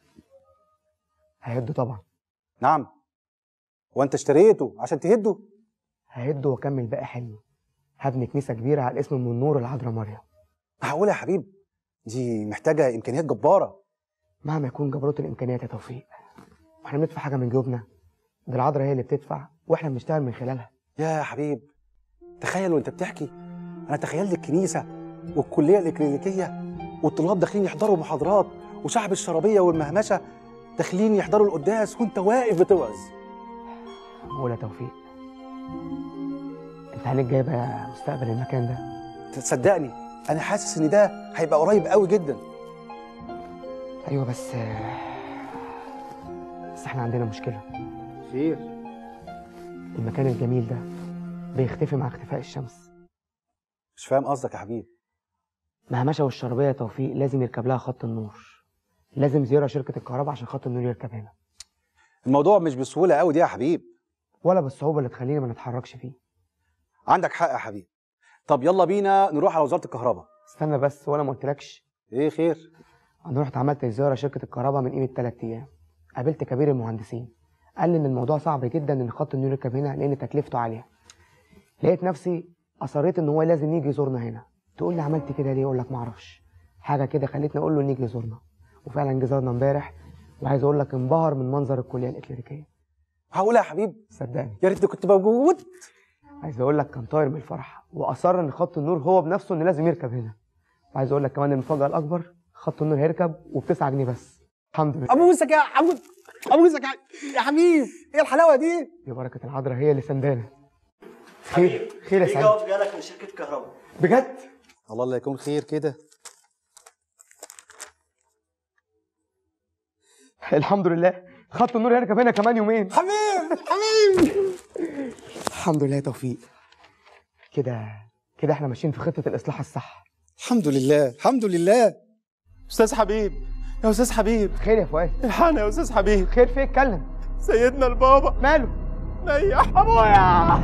ههده طبعا نعم وانت اشتريته عشان تهده ههده واكمل باقي حلمي هبني كنيسه كبيره على اسم ام النور العذراء مريم معقول يا حبيب دي محتاجه امكانيات جباره مهما يكون جبروت الامكانيات يا توفيق واحنا بندفع حاجه من جيوبنا دي العذراء هي اللي بتدفع واحنا بنشتغل من خلالها يا حبيب تخيل وانت بتحكي انا تخيلت الكنيسه والكليه الاكلينيكيه والطلاب داخلين يحضروا محاضرات وشعب الشرابيه والمهمشه داخلين يحضروا القداس وانت واقف بتوعظ قول يا توفيق انت عليك جايبه مستقبل المكان ده تصدقني انا حاسس ان ده هيبقى قريب قوي جدا ايوه بس بس احنا عندنا مشكله خير المكان الجميل ده بيختفي مع اختفاء الشمس مش فاهم قصدك يا حبيب مهمشه والشربيه يا توفيق لازم يركب لها خط النور لازم زياره شركه الكهرباء عشان خط النور يركب هنا الموضوع مش بسهوله قوي دي يا حبيب ولا بالصعوبه اللي تخلينا ما نتحركش فيه عندك حق يا حبيب طب يلا بينا نروح على وزاره الكهرباء استنى بس وانا ما قلتلكش ايه خير انا رحت عملت زياره شركه الكهرباء من قيمه 3 ايام قابلت كبير المهندسين قال لي ان الموضوع صعب جدا ان خط النور يركب هنا لان تكلفته عاليه لقيت نفسي اصريت ان هو لازم يجي يزورنا هنا تقول لي عملت كده ليه اقول لك ما اعرفش حاجه كده خلتني اقول له نيجي يزورنا وفعلا جه زارنا امبارح وعايز اقول لك انبهر من منظر الكليه الاكليريكيه هقولها يا حبيب صدقني يا ريتني كنت موجود عايز اقول لك كان طاير من الفرح واصر ان خط النور هو بنفسه ان لازم يركب هنا وعايز اقول لك كمان المفاجاه الاكبر خط النور هيركب وب 9 جنيه بس الحمد لله ابوسك يا عبود ابوسك يا يا حبيب ايه الحلاوه دي دي بركه العذراء هي اللي سندانا خير خير يا في سعيد جواب جالك من شركه كهرباء بجد الله الله يكون خير كده الحمد لله خط النور هيركب هنا كمان يومين حبيب حبيب الحمد لله يا توفيق كده كده احنا ماشيين في خطه الاصلاح الصح الحمد لله الحمد لله استاذ حبيب يا استاذ حبيب خير يا فؤاد الحقنا يا استاذ حبيب خير في اتكلم سيدنا البابا ماله نيح ابويا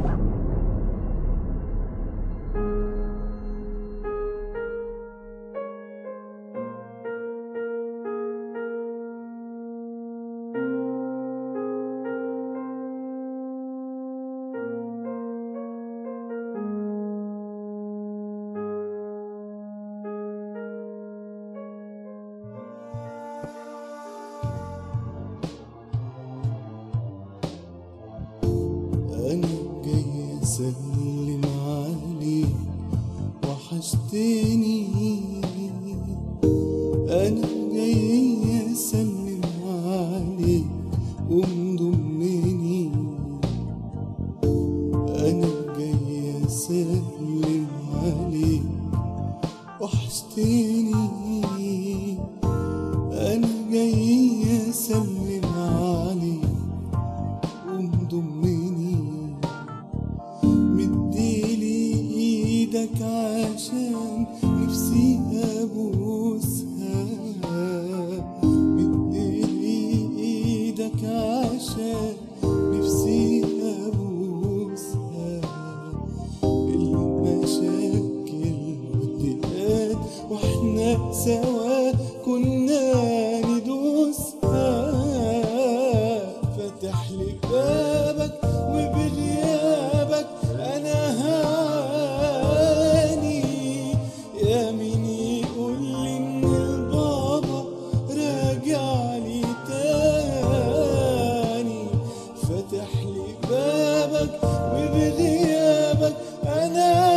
أنا جاي أسلم عليك وحشتني أنا جاي أسلم عليك ومضمني أنا جاي أسلم عليك وحشتني أنا جاي أسلم عليك ومضمني مديلي ايدك عشان نفسي ابوسها مديلي ايدك عشان نفسي ابوسها المشاكل والضيقات واحنا سوا كنا ندوسها فتح لي بابك وبغيابك انا هاني يا مين يقول لي ان البابا راجع لي تاني فتح لي بابك وبغيابك انا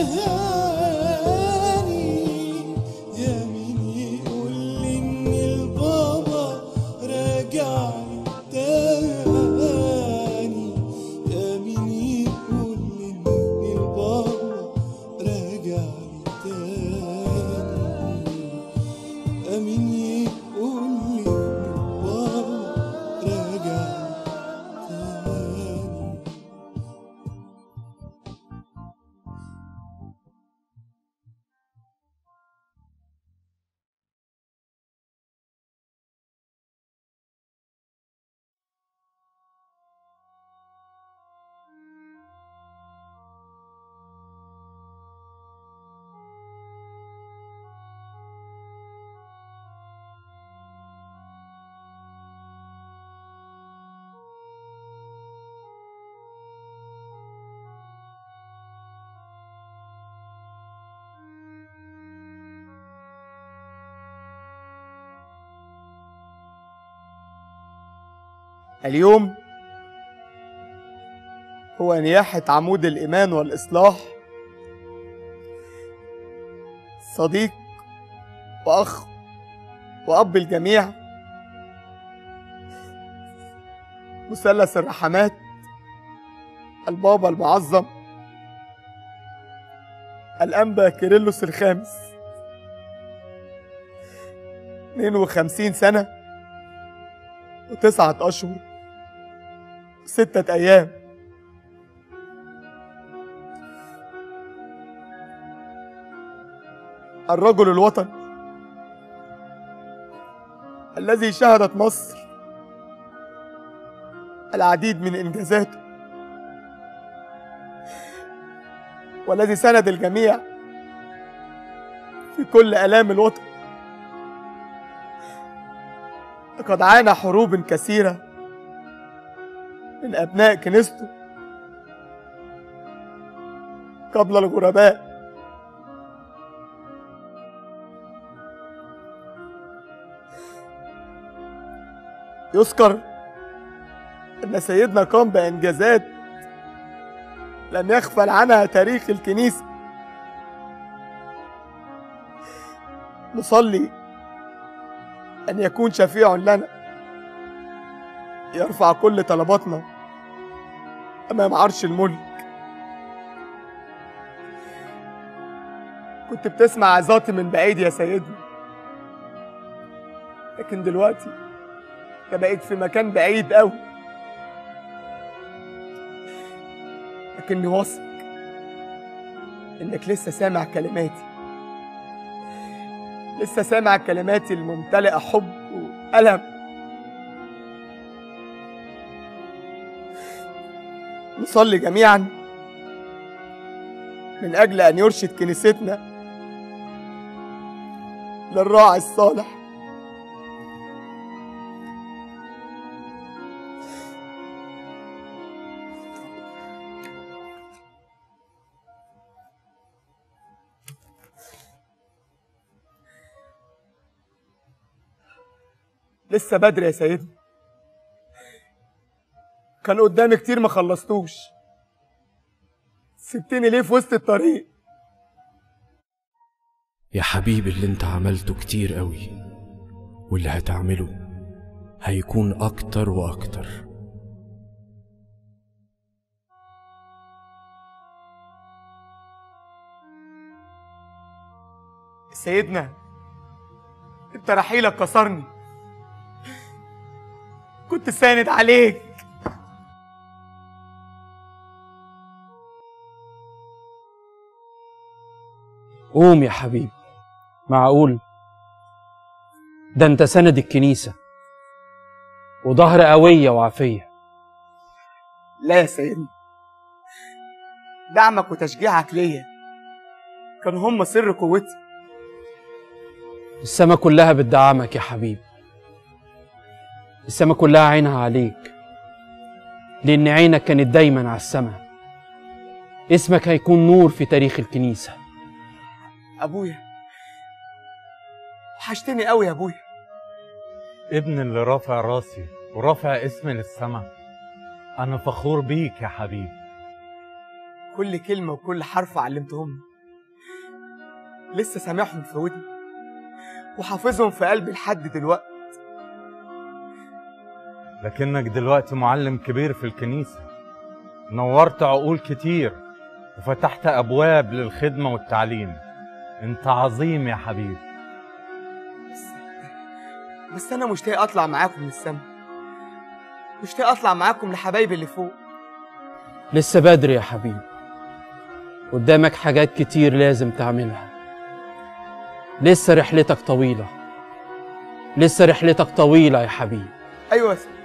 هاني يا مين يقول لي ان البابا راجع لي تاني يا مين يقول لي ان البابا راجع لي تاني امين يقول لي ان البابا راجع لي تاني اليوم هو نياحة عمود الإيمان والإصلاح صديق وأخ وأب الجميع مثلث الرحمات البابا المعظم الأنبا كيرلس الخامس 52 سنة وتسعة أشهر ستة أيام الرجل الوطني الذي شهدت مصر العديد من إنجازاته والذي سند الجميع في كل آلام الوطن لقد عانى حروب كثيرة من أبناء كنيسته قبل الغرباء يذكر أن سيدنا قام بإنجازات لم يغفل عنها تاريخ الكنيسة نصلي أن يكون شفيع لنا يرفع كل طلباتنا أمام عرش الملك كنت بتسمع عظاتي من بعيد يا سيدنا لكن دلوقتي أنا بقيت في مكان بعيد أوي لكني واثق إنك لسه سامع كلماتي لسه سامع كلماتي الممتلئة حب وألم نصلي جميعا من أجل أن يرشد كنيستنا للراعي الصالح لسه بدري يا سيدنا كان قدامي كتير ما خلصتوش سبتني ليه في وسط الطريق يا حبيبي اللي انت عملته كتير قوي واللي هتعمله هيكون اكتر واكتر سيدنا انت رحيلك كسرني كنت ساند عليك قوم يا حبيبي معقول ده انت سند الكنيسة وظهر قوية وعافية لا يا سيدنا دعمك وتشجيعك ليا كان هم سر قوتي السما كلها بتدعمك يا حبيبي السما كلها عينها عليك لأن عينك كانت دايما على السما اسمك هيكون نور في تاريخ الكنيسة ابويا وحشتني قوي يا ابويا ابن اللي رافع راسي ورافع اسمي للسما أنا فخور بيك يا حبيبي كل كلمة وكل حرف علمتهم لسه سامعهم في ودني وحافظهم في قلبي لحد دلوقتي لكنك دلوقتي معلم كبير في الكنيسة نورت عقول كتير وفتحت أبواب للخدمة والتعليم أنت عظيم يا حبيبي بس أنا مشتاق أطلع معاكم من السما مشتاق أطلع معاكم لحبايبي اللي فوق لسه بدري يا حبيبي قدامك حاجات كتير لازم تعملها لسه رحلتك طويلة لسه رحلتك طويلة يا حبيبي أيوة يا سيدي.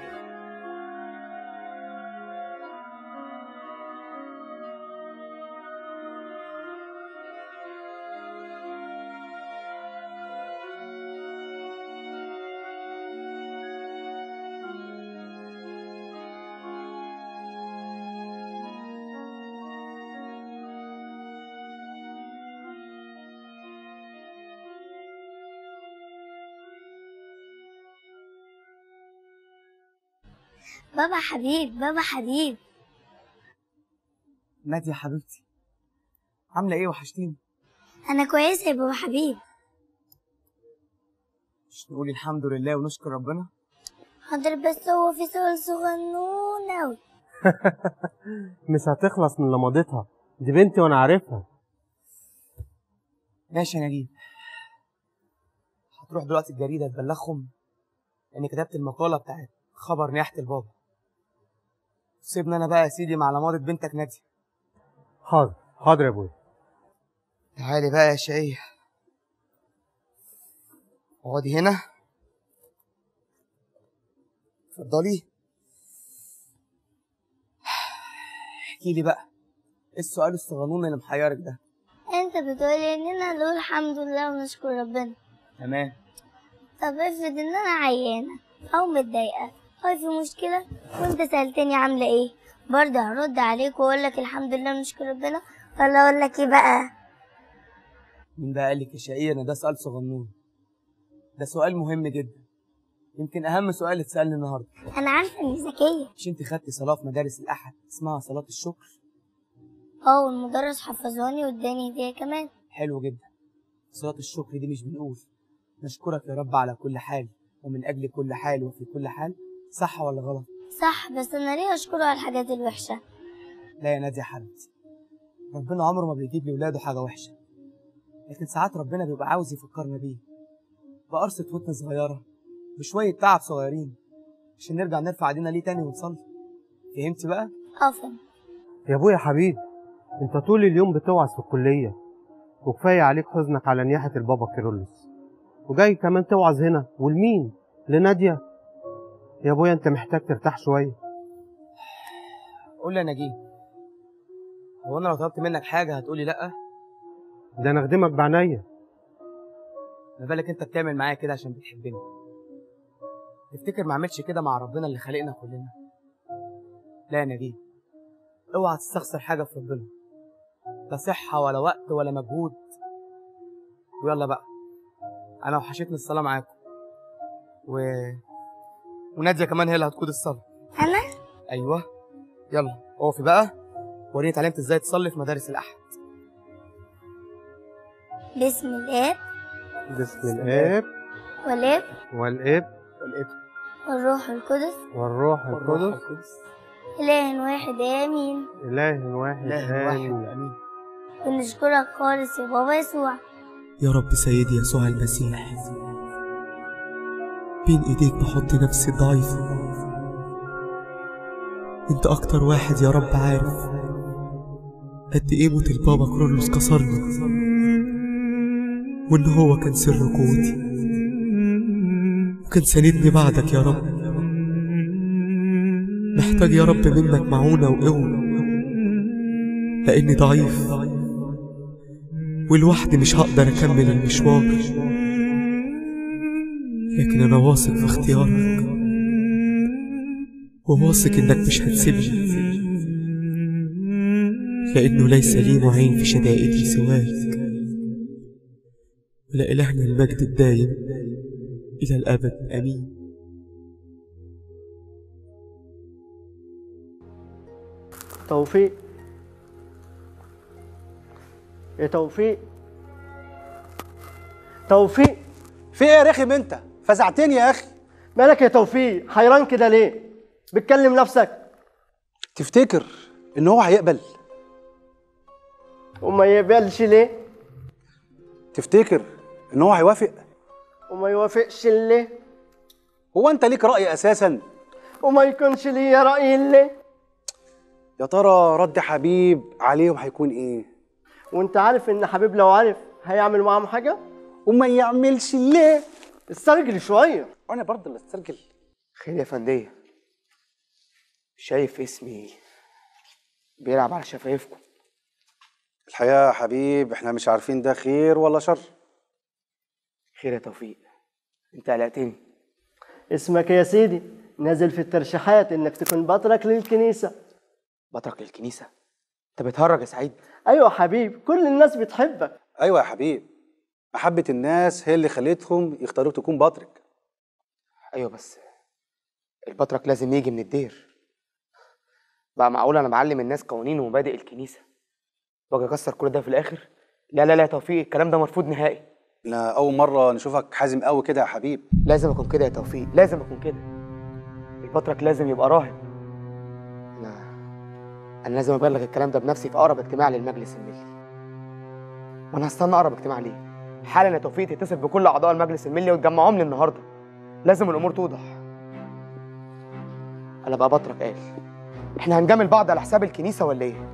بابا حبيب بابا حبيب نادية يا حبيبتي عاملة إيه وحشتيني انا كويسه يا بابا حبيب مش نقول الحمد لله ونشكر ربنا حاضر بس هو في سؤال صغنون اوي مش هتخلص من لمضتها دي بنتي وانا عارفها ماشي يا نجيب هتروح دلوقتي الجريدة تبلغهم إني كتبت المقالة بتاعت خبر نياحة البابا سيبني أنا بقى يا سيدي مع لماضة بنتك نادية حاضر حاضر يا ابويا تعالي بقى يا شقية اقعدي هنا اتفضلي احكي لي بقى ايه السؤال الصغنون اللي محيرك ده انت انت بتقولي اننا نقول الحمد لله ونشكر ربنا تمام طب افرض ان انا عيانة او متضايقة او في مشكلة وانت سألتني عاملة ايه برضه هرد عليك واقول لك الحمد لله ونشكر ربنا ولا اقول لك ايه بقى مين بقى قال لك يا شقية ان ده سؤال صغنون ده سؤال مهم جدا يمكن اهم سؤال اتسالني النهارده انا عارفة اني ذكية مش انت خدتي صلاه في مدارس الاحد اسمها صلاه الشكر اه والمدرس حفظهاني واداني هدية كمان حلو جدا صلاه الشكر دي مش بنقول نشكرك يا رب على كل حال ومن اجل كل حال وفي كل حال صح ولا غلط صح بس انا ليه اشكره على الحاجات الوحشة لا يا نادية يا حبيبتي ربنا عمره ما بيجيب لولاده حاجه وحشه لكن ساعات ربنا بيبقى عاوز يفكرنا بيه بقرصة ودن صغيرة بشوية تعب صغيرين عشان نرجع نرفع ايدينا ليه تاني ونصلي فهمتي بقى؟ افهم يا ابويا حبيبي انت طول اليوم بتوعظ في الكلية وكفاية عليك حزنك على نياحة البابا كيرلس وجاي كمان توعظ هنا ولمين؟ لنادية يا ابويا انت محتاج ترتاح شوية قول لي يا نجيب هو انا لو طلبت منك حاجة هتقولي لأ؟ ده انا اخدمك بعناية ما بالك انت بتعمل معايا كده عشان بتحبني تفتكر ما عملتش كده مع ربنا اللي خلقنا كلنا لا يا نجيب اوعى تستخسر حاجة في ربنا لا صحة ولا وقت ولا مجهود ويلا بقى انا وحشتني الصلاة معاكم و... ونادية كمان هي اللي هتقود الصلاة انا ايوه يلا اقفي بقى وريني اتعلمت ازاي تصلي في مدارس الاحد بسم الاب بسم الاب والاب والاب والاب والروح القدس والروح القدس اله واحد امين اله واحد إله واحد امين امين ونشكرك خالص يا بابا يسوع يا رب سيدي يسوع المسيح بين ايديك بحط نفسي ضعيفة انت اكتر واحد يا رب عارف قد ايه موت البابا كرولوس كسرني وان هو كان سر قوتي وكان ساندني بعدك يا رب محتاج يا رب منك معونة وقوة لاني ضعيف ولوحدي مش هقدر اكمل المشوار لكن انا واثق في اختيارك وواثق انك مش هتسيبني لانه ليس لي معين في شدائدي سواك ولإلهنا المجد الدايم إلى الأبد آمين توفيق يا توفيق توفيق في ايه يا رخم انت فزعتني يا اخي مالك يا توفيق حيران كده ليه بتكلم نفسك تفتكر ان هو هيقبل وما يقبلش ليه تفتكر ان هو هيوافق وما يوافقش ليه هو انت ليك راي اساسا وما يكونش ليا رأي ليه يا ترى رد حبيب عليهم هيكون ايه وانت عارف ان حبيب لو عارف هيعمل معاهم حاجة وما يعملش ليه استرجل شوية وانا برضه اللي استرجل خير يا فندية شايف اسمي بيلعب على شفايفكم الحقيقه يا حبيب احنا مش عارفين ده خير ولا شر خير يا توفيق انت قلقتني اسمك يا سيدي نازل في الترشيحات انك تكون بطرك للكنيسة بترك للكنيسة انت بتهرج يا سعيد ايوه حبيب كل الناس بتحبك ايوه يا حبيب محبه الناس هي اللي خلتهم يختاروك تكون بطرك ايوه بس البطرك لازم يجي من الدير بقى معقول انا بعلم الناس قوانين ومبادئ الكنيسه واجي اكسر كل ده في الاخر لا لا لا يا توفيق الكلام ده مرفوض نهائي لا اول مره نشوفك حازم قوي كده يا حبيب لازم اكون كده يا توفيق لازم اكون كده البطرك لازم يبقى راهب انا انا لازم ابلغ الكلام ده بنفسي في اقرب اجتماع للمجلس الملي وانا هستنى اقرب اجتماع ليه حالا يا توفيق تتصل بكل اعضاء المجلس الملي وتجمعهم لي النهارده لازم الامور توضح انا بقى بطرك قال احنا هنجامل بعض على حساب الكنيسه ولا ايه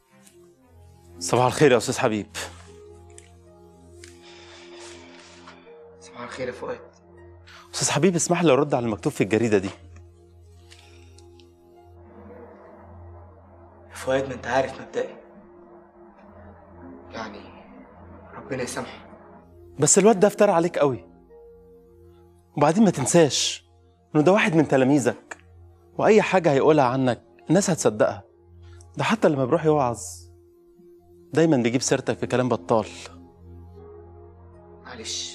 صباح الخير يا استاذ حبيب صباح الخير يا فؤاد استاذ حبيب اسمح لي ارد على المكتوب في الجريده دي يا فؤاد ما انت عارف مبدئي يعني ربنا يسامحه بس الواد ده افترى عليك قوي وبعدين ما تنساش انه ده واحد من تلاميذك واي حاجه هيقولها عنك الناس هتصدقها ده حتى لما بيروح يوعظ دايما بيجيب سيرتك في كلام بطال معلش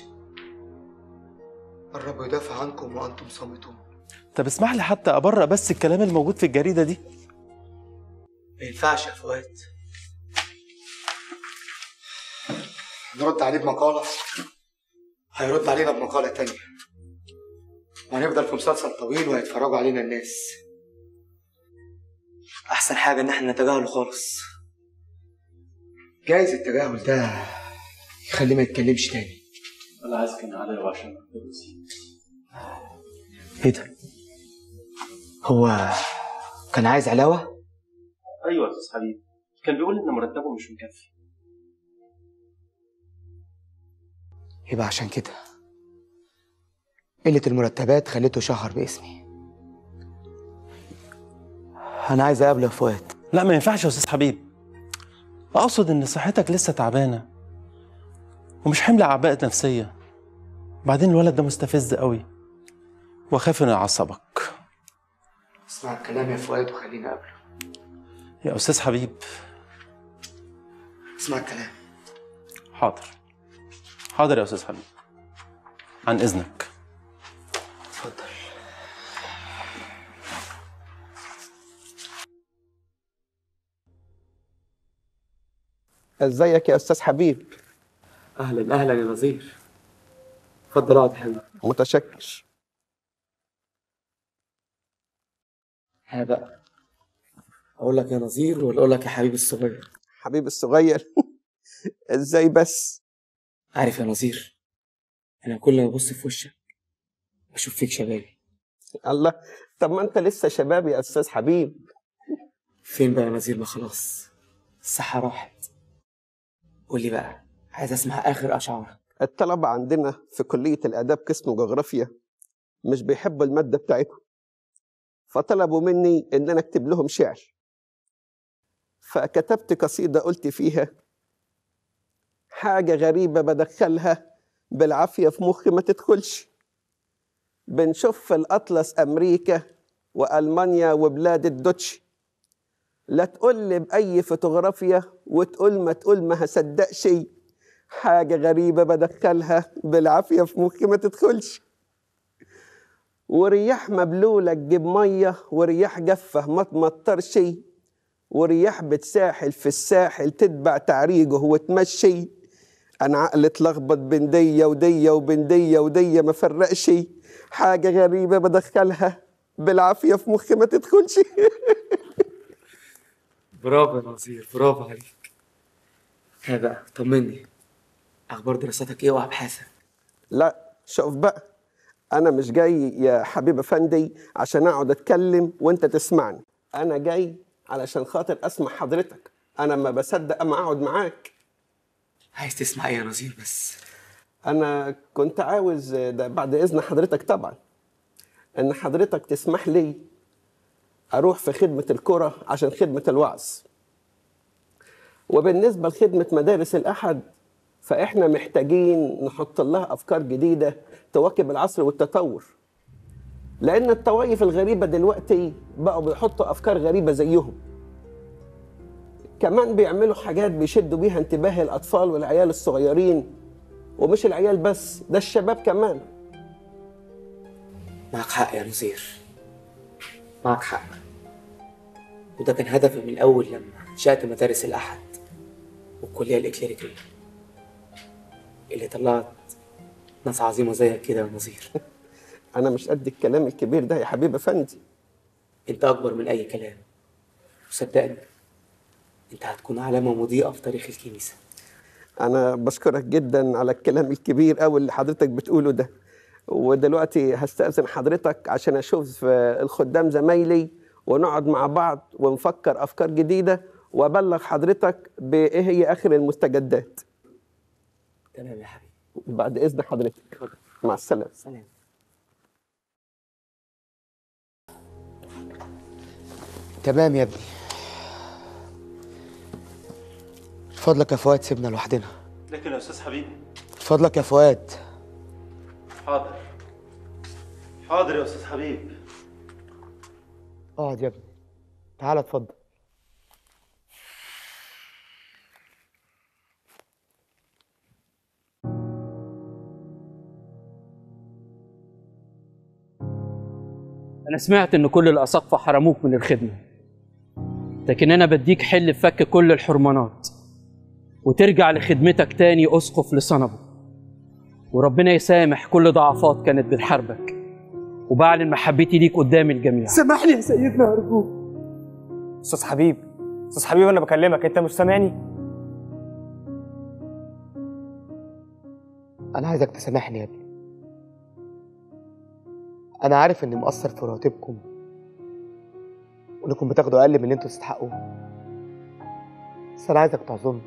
قربوا يدافع عنكم وانتم صامتون طب اسمح لي حتى ابرأ بس الكلام الموجود في الجريده دي ما ينفعش يا فؤاد نرد عليه بمقالة هيرد علينا بمقالة تانية وهنفضل في مسلسل طويل وهيتفرجوا علينا الناس أحسن حاجة إن احنا نتجاهله خالص جايز التجاهل ده يخليه ما يتكلمش تاني انا عايز كان عليه عشان ايه ده؟ هو كان عايز علاوة؟ ايوه يا استاذ حبيب كان بيقول ان مرتبه مش مكفي يبقى عشان كده قلة المرتبات خليته شهر باسمي أنا عايز أقابله يا فؤاد لا ما ينفعش يا استاذ حبيب اقصد ان صحتك لسه تعبانه ومش حمل اعباء نفسيه بعدين الولد ده مستفز قوي واخاف انه يعصبك اسمع الكلام يا فؤاد وخليني أقابله يا استاذ حبيب اسمع الكلام حاضر حاضر يا استاذ حبيب عن اذنك اتفضل ازيك يا استاذ حبيب اهلا اهلا يا نظير اتفضل اقعد يا حبيبي متشكر ها بقى اقول لك يا نظير ولا اقول لك يا حبيبي الصغير حبيبي الصغير ازاي بس عارف يا نظير انا كل ما ابص في وشك بشوف فيك شبابي الله طب ما انت لسه شباب يا استاذ حبيب فين بقى يا نظير ما خلاص الصحة راحت قول لي بقى عايز اسمع اخر اشعارك الطلبة عندنا في كلية الآداب قسم جغرافيا مش بيحبوا المادة بتاعتهم فطلبوا مني إن أنا أكتب لهم شعر فكتبت قصيدة قلت فيها حاجة غريبة بدخلها بالعافية في مخي ما تدخلش بنشوف في الأطلس أمريكا وألمانيا وبلاد الدوتش لا تقول لي بأي فوتوغرافيا وتقول ما تقول ما هصدق شيء حاجة غريبة بدخلها بالعافية في مخي ما تدخلش ورياح مبلولة تجيب مية ورياح جافة ما تمطرش ورياح بتساحل في الساحل تتبع تعريجه وتمشي أنا عقلي اتلخبط بين دية ودية وبين دية ودية ما فرقش حاجة غريبة بدخلها بالعافية في مخي ما تدخلش برافو يا نظير برافو عليك ها بقى طمني اخبار دراستك ايه وابحاثك لا شوف بقى انا مش جاي يا حبيب افندي عشان اقعد اتكلم وانت تسمعني انا جاي علشان خاطر اسمع حضرتك انا ما بصدق اما اقعد معاك عايز تسمع ايه يا نظير بس انا كنت عاوز ده بعد اذن حضرتك طبعا ان حضرتك تسمح لي اروح في خدمه الكره عشان خدمه الوعظ وبالنسبه لخدمه مدارس الاحد فاحنا محتاجين نحط لها افكار جديده تواكب العصر والتطور لان الطوائف الغريبه دلوقتي بقوا بيحطوا افكار غريبه زيهم كمان بيعملوا حاجات بيشدوا بيها انتباه الاطفال والعيال الصغيرين ومش العيال بس ده الشباب كمان معك حق يا نظير معك حق وده كان هدفي من الأول لما انشأت مدارس الأحد والكلية الإكليريكية اللي طلعت ناس عظيمة زيك كده يا نظير انا مش قد الكلام الكبير ده يا حبيب افندي أنت أكبر من أي كلام وصدقني أنت هتكون علامة مضيئة في تاريخ الكنيسة انا بشكرك جدا على الكلام الكبير قوي اللي حضرتك بتقوله ده ودلوقتي هستأذن حضرتك عشان اشوف الخدام زمايلي ونقعد مع بعض ونفكر افكار جديده وابلغ حضرتك بايه هي اخر المستجدات تمام يا حبيبي بعد اذن حضرتك مع السلامه سلام تمام يا ابني فضلك يا فؤاد سيبنا لوحدنا لكن يا استاذ حبيبي فضلك يا فؤاد حاضر حاضر يا استاذ حبيب اقعد يا ابني تعالى اتفضل أنا سمعت إن كل الأساقفة حرموك من الخدمة لكن أنا بديك حل بفك كل الحرمانات وترجع لخدمتك تاني أسقف لصنبه وربنا يسامح كل ضعفات كانت بتحاربك وبعلن محبتي ليك قدام الجميع سامحني يا سيدنا ارجوك استاذ حبيب استاذ حبيب انا بكلمك انت مش سامعني انا عايزك تسامحني يا ابني انا عارف اني مقصر في راتبكم وانكم بتاخدوا اقل من اللي انتوا تستحقوه بس انا عايزك تعذرني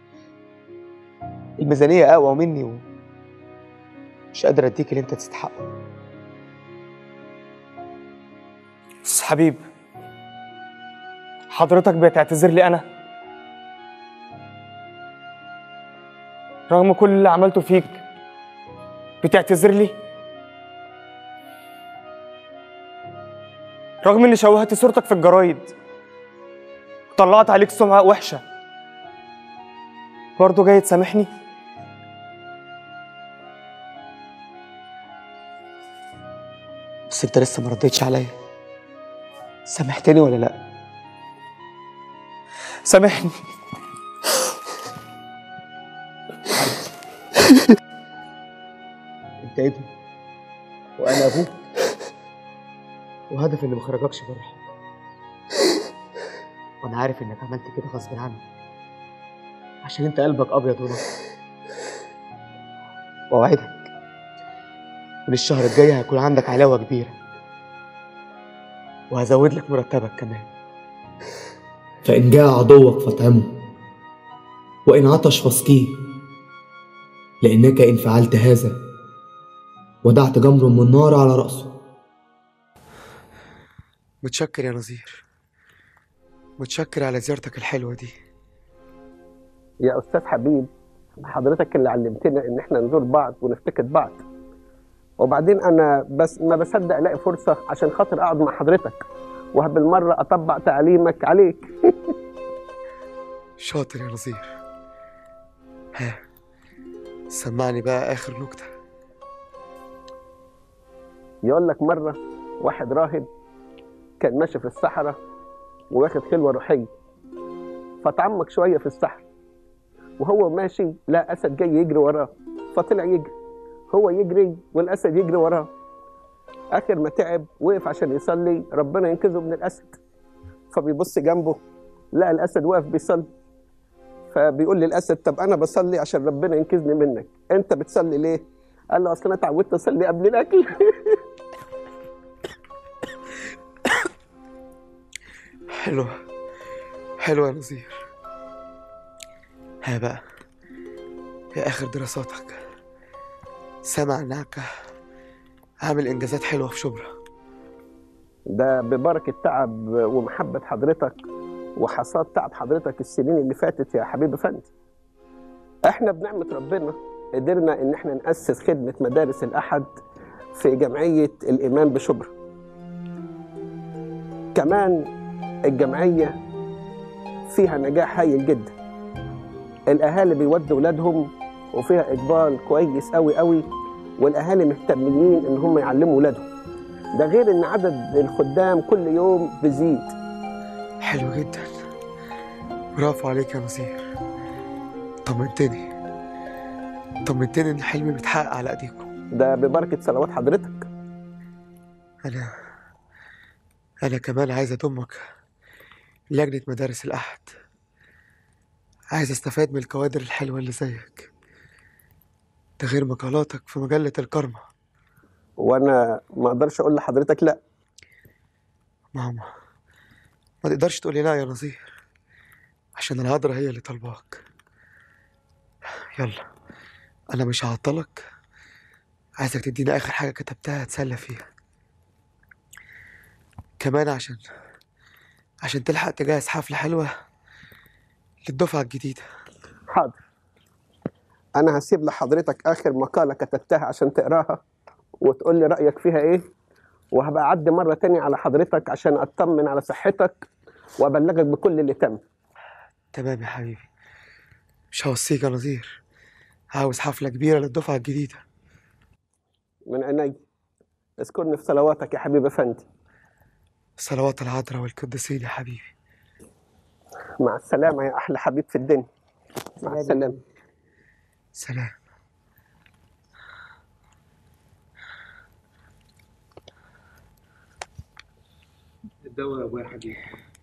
الميزانيه اقوى مني ومش قادر اديك اللي انت تستحقه استاذ حبيب حضرتك بتعتذر لي انا رغم كل اللي عملته فيك بتعتذر لي رغم اني شوهت صورتك في الجرايد وطلعت عليك سمعة وحشة برضه جاي تسامحني بس انت لسه ما رديتش عليا سامحتني ولا لا سامحني انت ابني وانا ابوك وهدف اني ما اخرجكش بره وانا عارف انك عملت كده غصب عنك عشان انت قلبك ابيض ونقي واوعدك من الشهر الجاي هيكون عندك علاوه كبيره وهزود لك مرتبك كمان فإن جاء عدوك فاطعمه وإن عطش فاسقيه لأنك إن فعلت هذا ودعت جمر من نار على رأسه متشكر يا نظير متشكر على زيارتك الحلوه دي يا استاذ حبيب حضرتك اللي علمتنا ان احنا نزور بعض ونفتكر بعض وبعدين انا بس ما بصدق الاقي فرصه عشان خاطر اقعد مع حضرتك وبالمره اطبق تعليمك عليك شاطر يا نظير ها سمعني بقى اخر نكته يقول لك مره واحد راهب كان ماشي في الصحراء وواخد خلوه روحيه فتعمق شويه في الصحراء وهو ماشي لا اسد جاي يجري وراه فطلع يجري هو يجري والاسد يجري وراه اخر ما تعب وقف عشان يصلي ربنا ينقذه من الاسد فبيبص جنبه لقى الاسد واقف بيصلي فبيقول للاسد طب انا بصلي عشان ربنا ينقذني منك انت بتصلي ليه قال له اصل انا اتعودت اصلي قبل الاكل حلوة حلوة يا نظير ها بقى يا آخر دراساتك سمع إنك عامل إنجازات حلوة في شبرا ده ببركه تعب ومحبه حضرتك وحصاد تعب حضرتك السنين اللي فاتت يا حبيب افندي احنا بنعمه ربنا قدرنا ان احنا ناسس خدمه مدارس الاحد في جمعيه الايمان بشبرا كمان الجمعيه فيها نجاح هايل جدا الاهالي بيودوا ولادهم وفيها اقبال كويس قوي قوي والاهالي مهتمين ان هم يعلموا ولادهم ده غير ان عدد الخدام كل يوم بيزيد حلو جدا برافو عليك يا نظير طمنتني طمنتني إن حلمي بيتحقق على إيديكم ده ببركه صلوات حضرتك أنا أنا كمان عايز أضمك لجنة مدارس الأحد عايز أستفاد من الكوادر الحلوة اللي زيك ده غير مقالاتك في مجلة الكرمة وانا ما اقدرش اقول لحضرتك لا ماما ما تقدرش تقولي لا يا نظير عشان الهضرة هي اللي طالباك يلا أنا مش هعطلك عايزك تديني آخر حاجة كتبتها أتسلى فيها كمان عشان عشان تلحق تجهز حفلة حلوة للدفعة الجديدة حاضر انا هسيب لحضرتك اخر مقاله كتبتها عشان تقراها وتقول لي رايك فيها ايه وهبقى اعدي مره تانية على حضرتك عشان اطمن على صحتك وابلغك بكل اللي تم تمام يا حبيبي مش هوصيك يا نظير عاوز حفلة كبيرة للدفعة الجديدة من عيني اذكرني في صلواتك يا حبيب افندي صلوات العذراء والقديسين يا حبيبي مع السلامه يا احلى حبيب في الدنيا مع السلامه سلام الدواء يا ابويا حبيبي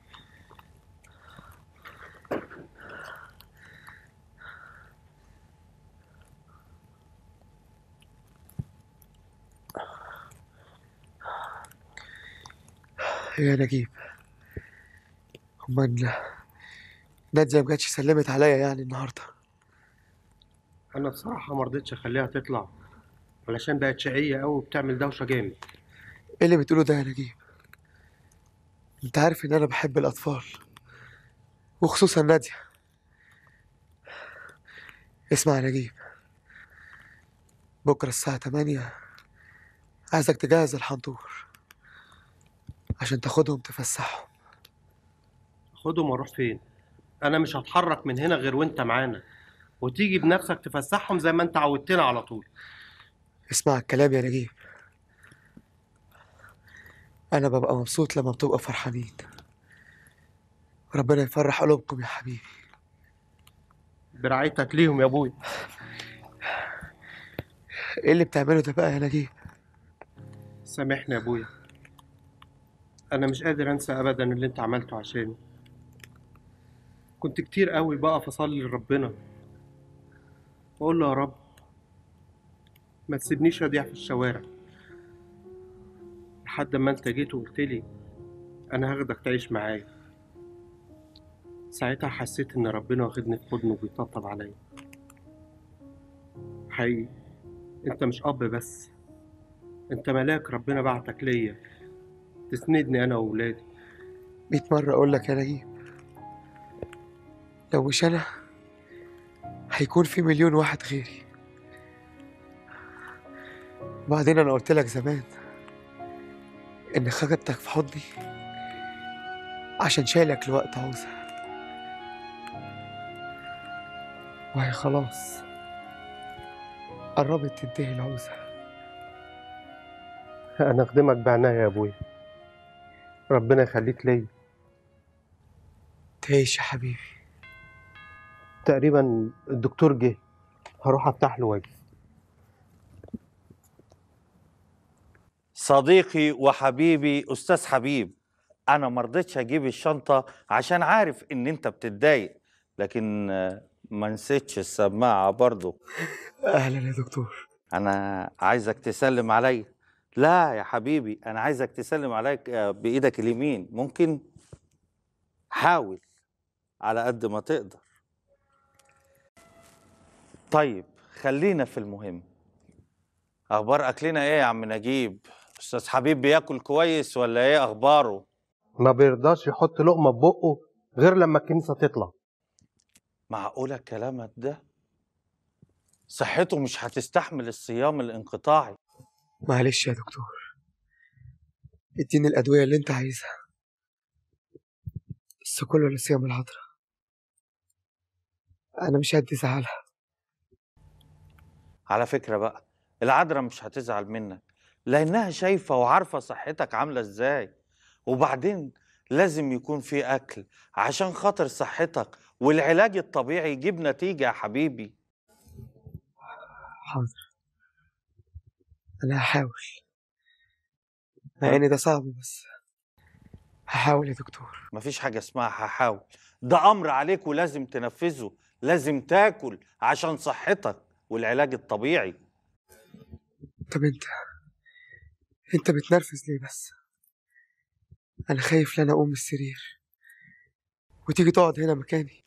يا نجيب أمال نادية ما جاتش سلمت عليا يعني النهاردة انا بصراحه ما رضيتش اخليها تطلع علشان بقت شقيه قوي وبتعمل دوشه جامد ايه اللي بتقوله ده يا نجيب انت عارف ان انا بحب الاطفال وخصوصا نادية اسمع يا نجيب بكرة الساعة 8 عايزك تجهز الحنطور عشان تاخدهم تفسحهم خدهم واروح فين انا مش هتحرك من هنا غير وانت معانا وتيجي بنفسك تفسحهم زي ما انت عودتنا على طول اسمع الكلام يا نجيب انا ببقى مبسوط لما بتبقى فرحانين ربنا يفرح قلوبكم يا حبيبي برعايتك ليهم يا ابوي ايه اللي بتعمله ده بقى يا نجيب سامحني يا ابويا انا مش قادر انسى ابدا اللي انت عملته عشاني كنت كتير قوي بقف اصلي لربنا واقول له يا رب ما تسيبنيش اضيع في الشوارع لحد ما انت جيت وقلت لي انا هاخدك تعيش معايا ساعتها حسيت ان ربنا واخدني في حضنه وبيطبطب عليا حقيقي انت مش اب بس انت ملاك ربنا بعتك ليا تسندني انا واولادي مية مرة أقول لك يا نجيب لو مش أنا هيكون في مليون واحد غيري وبعدين أنا قلت لك زمان إن خدتك في حضني عشان شايلك لوقت عوزة وهي خلاص قربت تنتهي العوزة انا اخدمك بعناية يا ابويا ربنا يخليك ليا تعيش يا حبيبي تقريبا الدكتور جه هروح افتح له واجي صديقي وحبيبي استاذ حبيب انا ما رضيتش اجيب الشنطه عشان عارف ان انت بتتضايق لكن آه، ما نسيتش السماعه برضو أهلا يا دكتور انا عايزك تسلم عليا لا يا حبيبي انا عايزك تسلم عليك آه، بايدك اليمين ممكن حاول على قد ما تقدر طيب خلينا في المهم اخبار اكلنا ايه يا عم نجيب استاذ حبيب بياكل كويس ولا ايه اخباره ما بيرضاش يحط لقمة في بقه غير لما الكنيسة تطلع معقولة كلامك ده صحته مش هتستحمل الصيام الانقطاعي معلش يا دكتور اديني الأدوية اللي أنت عايزها بس كله لصيام العذراء أنا مش هدي زعلها على فكرة بقى العذراء مش هتزعل منك لأنها شايفة وعارفة صحتك عاملة إزاي وبعدين لازم يكون في أكل عشان خاطر صحتك والعلاج الطبيعي يجيب نتيجة يا حبيبي حاضر أنا هحاول مع إن ده صعب بس هحاول يا دكتور مفيش حاجة اسمها هحاول ده أمر عليك ولازم تنفذه لازم تاكل عشان صحتك والعلاج الطبيعي طب أنت أنت بتنرفز ليه بس أنا خايف لا أقوم من السرير وتيجي تقعد هنا مكاني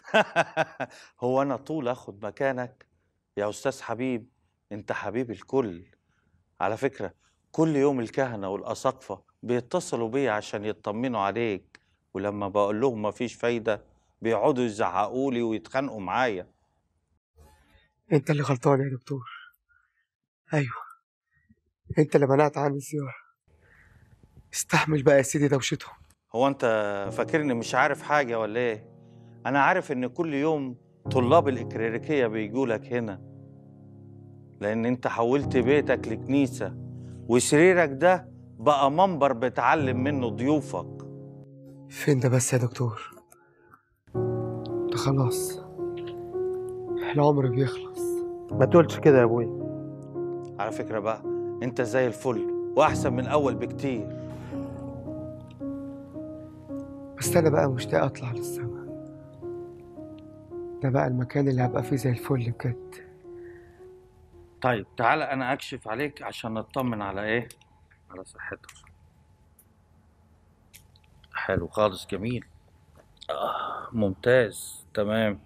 هو أنا طول أخد مكانك يا أستاذ حبيب أنت حبيب الكل على فكرة كل يوم الكهنة والأساقفة بيتصلوا بيا عشان يطمنوا عليك ولما بقول لهم مفيش فايدة بيقعدوا يزعقوا لي ويتخانقوا معايا انت اللي غلطان يا دكتور ايوه انت اللي منعت عني الزيارة استحمل بقى يا سيدي دوشتهم هو انت فاكرني مش عارف حاجة ولا ايه؟ أنا عارف إن كل يوم طلاب الإكليريكية بيجوا لك هنا لأن أنت حولت بيتك لكنيسة وسريرك ده بقى منبر بتعلم منه ضيوفك فين ده بس يا دكتور ده خلاص العمر بيخلص ما تقولش كده يا ابوي على فكرة بقى أنت زي الفل وأحسن من الأول بكتير بس انا بقى مشتاق اطلع للسما ده بقى المكان اللي هبقى فيه زي الفل بجد طيب تعالى أنا أكشف عليك عشان نطمن على إيه؟ على صحتك حلو خالص جميل آه ممتاز تمام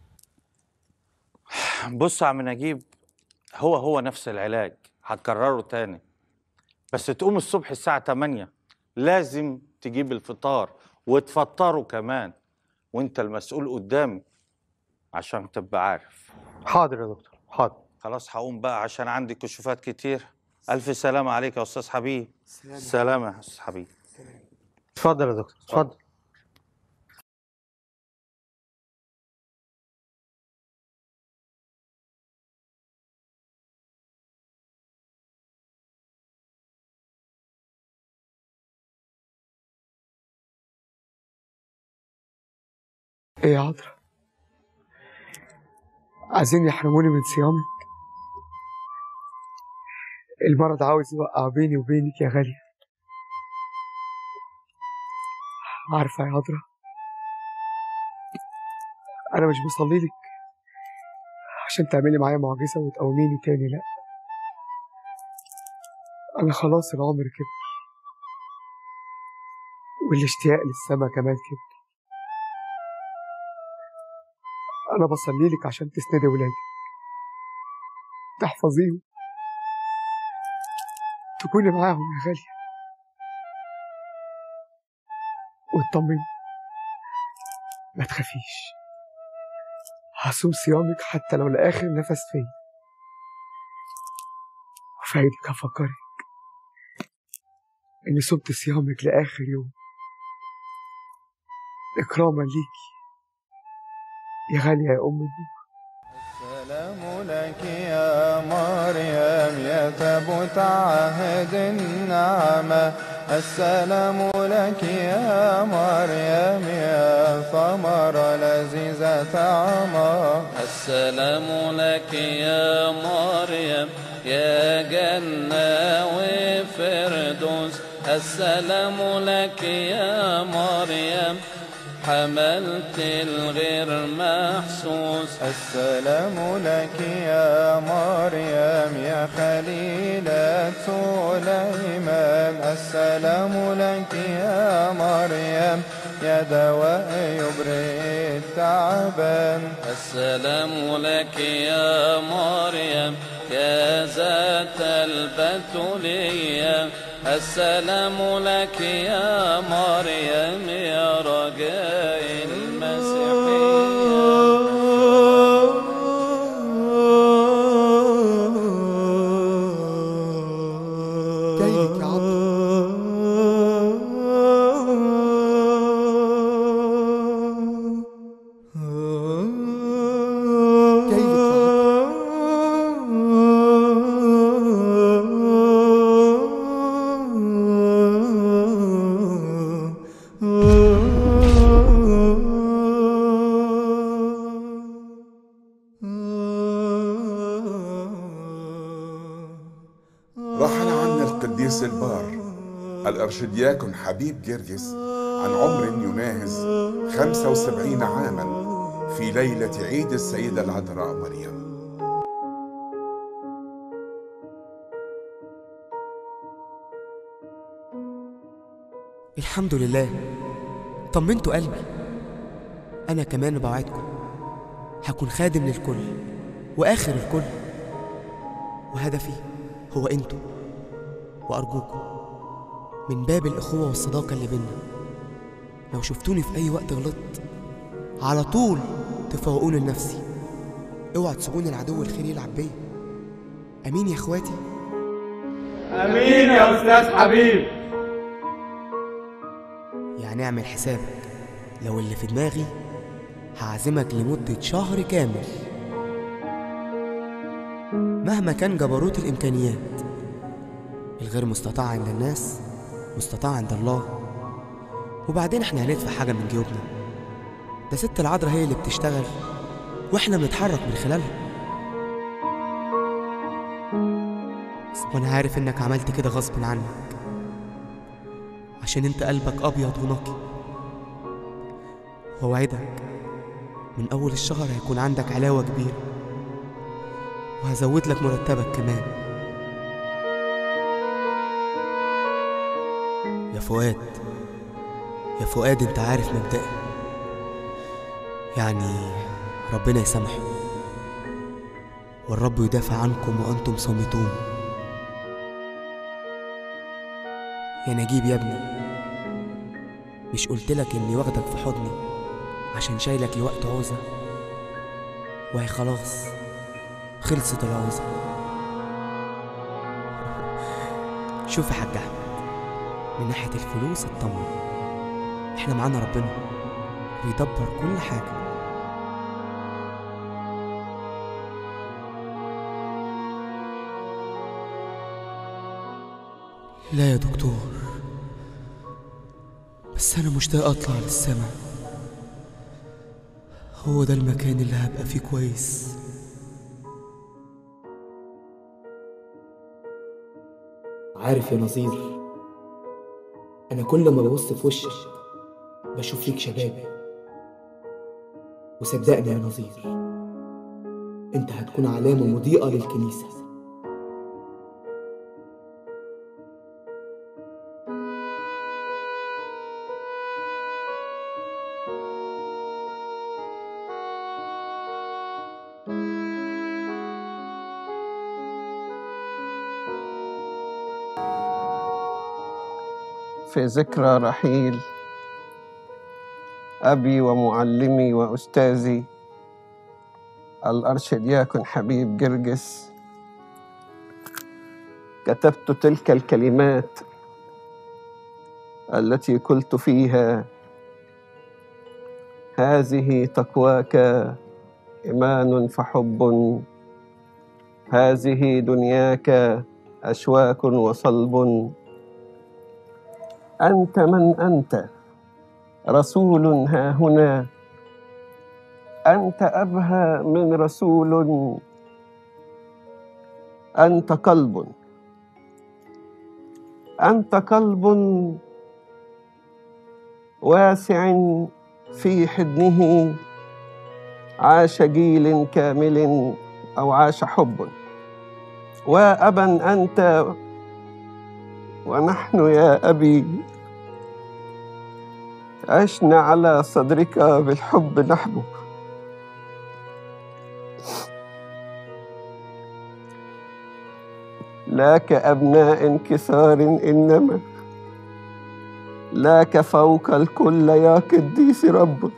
بص يا عم نجيب هو هو نفس العلاج هتكرره تاني بس تقوم الصبح الساعة 8 لازم تجيب الفطار وتفطره كمان وانت المسؤول قدامي عشان تبقى عارف حاضر يا دكتور حاضر خلاص هقوم بقى عشان عندي كشوفات كتير ألف سلامة عليك يا أستاذ حبيب سلامة يا أستاذ حبيب اتفضل يا دكتور اتفضل ايه يا عذرا عايزين يحرموني من صيامك المرض عاوز يوقع بيني وبينك يا غالية عارفة يا عذرا أنا مش بصلي لك عشان تعملي معايا معجزة وتقوميني تاني لأ أنا خلاص العمر كبر والاشتياق للسما كمان كبر أنا بصلي لك عشان تسندي ولادي تحفظيهم تكوني معاهم يا غالية واطمني ما تخافيش هصوم صيامك حتى لو لآخر نفس فيا وفي عيدك هفكرك إني صمت صيامك لآخر يوم إكراما ليكي يا غالية يا أم النور السلام لك يا مريم يا ثبوت عهد النعمة السلام لك يا مريم يا ثمرة لذيذة طعمة السلام لك يا مريم يا جنة وفردوس السلام لك يا مريم حملت الغير محسوس السلام لك يا مريم يا خليلة سليمان السلام لك يا مريم يا دواء يبرئ التعبان السلام لك يا مريم يا ذات البتولية السلام لك يا مريم يا رجاء المسيحية جايلك يا عبد رحل عنا القديس البار الأرشدياكون حبيب جرجس عن عمر يناهز 75 عاما في ليلة عيد السيدة العذراء مريم الحمد لله طمنتوا قلبي أنا كمان بوعدكم هكون خادم للكل وآخر الكل وهدفي هو أنتوا وأرجوكم من باب الأخوة والصداقة اللي بينا لو شفتوني في أي وقت غلطت على طول تفوقوني لنفسي اوعى تسيبوني العدو الخير يلعب بيا أمين يا إخواتي امين يا استاذ حبيب يعني اعمل حسابك لو اللي في دماغي هعزمك لمدة شهر كامل مهما كان جبروت الإمكانيات الغير مستطاع عند الناس مستطاع عند الله وبعدين احنا هندفع حاجة من جيوبنا ده ست العذراء هي اللي بتشتغل واحنا بنتحرك من خلالها وانا عارف انك عملت كده غصب عنك عشان انت قلبك ابيض ونقي ووعدك من اول الشهر هيكون عندك علاوة كبيرة وهزود لك مرتبك كمان يا فؤاد يا فؤاد انت عارف مبدئي يعني ربنا يسامحه والرب يدافع عنكم وانتم صامتون يا نجيب يا ابني مش قلتلك اني واخدك في حضني عشان شايلك لوقت عوزة وهي خلاص خلصت العوزة شوف يا حاج احمد من ناحية الفلوس اطمن احنا معانا ربنا بيدبر كل حاجة لا يا دكتور بس أنا مشتاق أطلع للسما هو ده المكان اللي هبقى فيه كويس عارف يا نظير أنا كل ما ببص في وشك بشوف فيك شباب وصدقني يا نظير أنت هتكون علامة مضيئة للكنيسة في ذكرى رحيل أبي ومعلمي وأستاذي الأرشدياكون حبيب جرجس كتبت تلك الكلمات التي قلت فيها هذه تقواك إيمان فحب هذه دنياك أشواك وصلب أنت من أنت رسول ها هنا أنت أبهى من رسول أنت قلب أنت قلب واسع في حضنه عاش جيل كامل أو عاش حب وأبا أنت ونحن يا أبي عشنا على صدرك بالحب نحن لا كأبناء انكسار إنما لا كفوق الكل يا قديس رب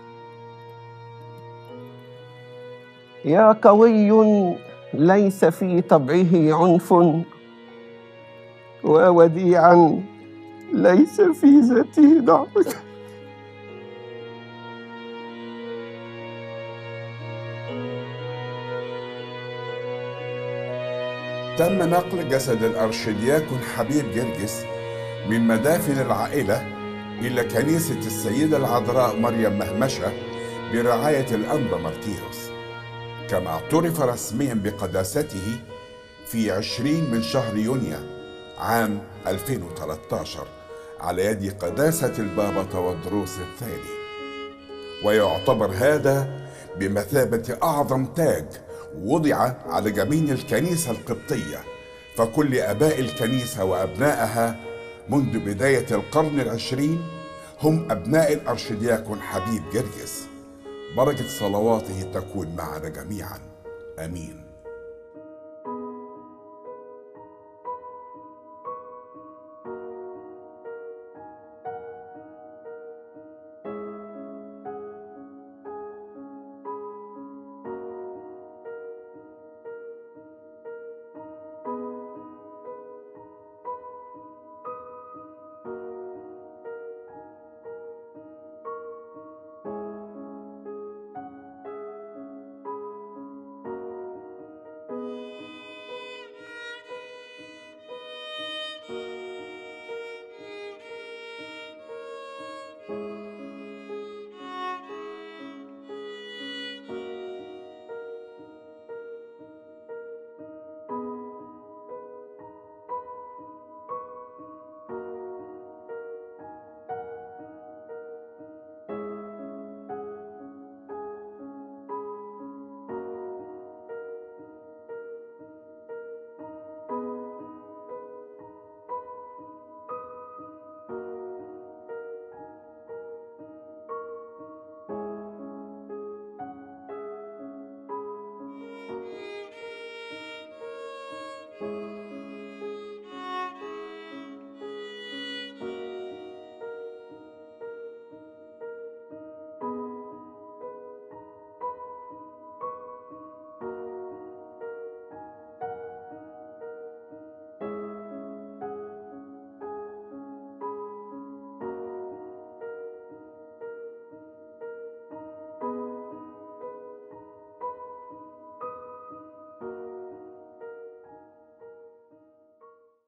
يا قوي ليس في طبعه عنف ووديعا ليس في ذاته ضعف تم نقل جسد الأرشدياكون حبيب جرجس من مدافن العائلة إلى كنيسة السيدة العذراء مريم مهمشة برعاية الأنبا مارتيروس كما اعترف رسميا بقداسته في 20 من شهر يونيو عام 2013 على يد قداسة البابا تودروس الثاني ويعتبر هذا بمثابة أعظم تاج وضع على جبين الكنيسة القبطية فكل آباء الكنيسة وأبنائها منذ بداية القرن العشرين هم أبناء الأرشدياكون حبيب جرجس بركة صلواته تكون معنا جميعا آمين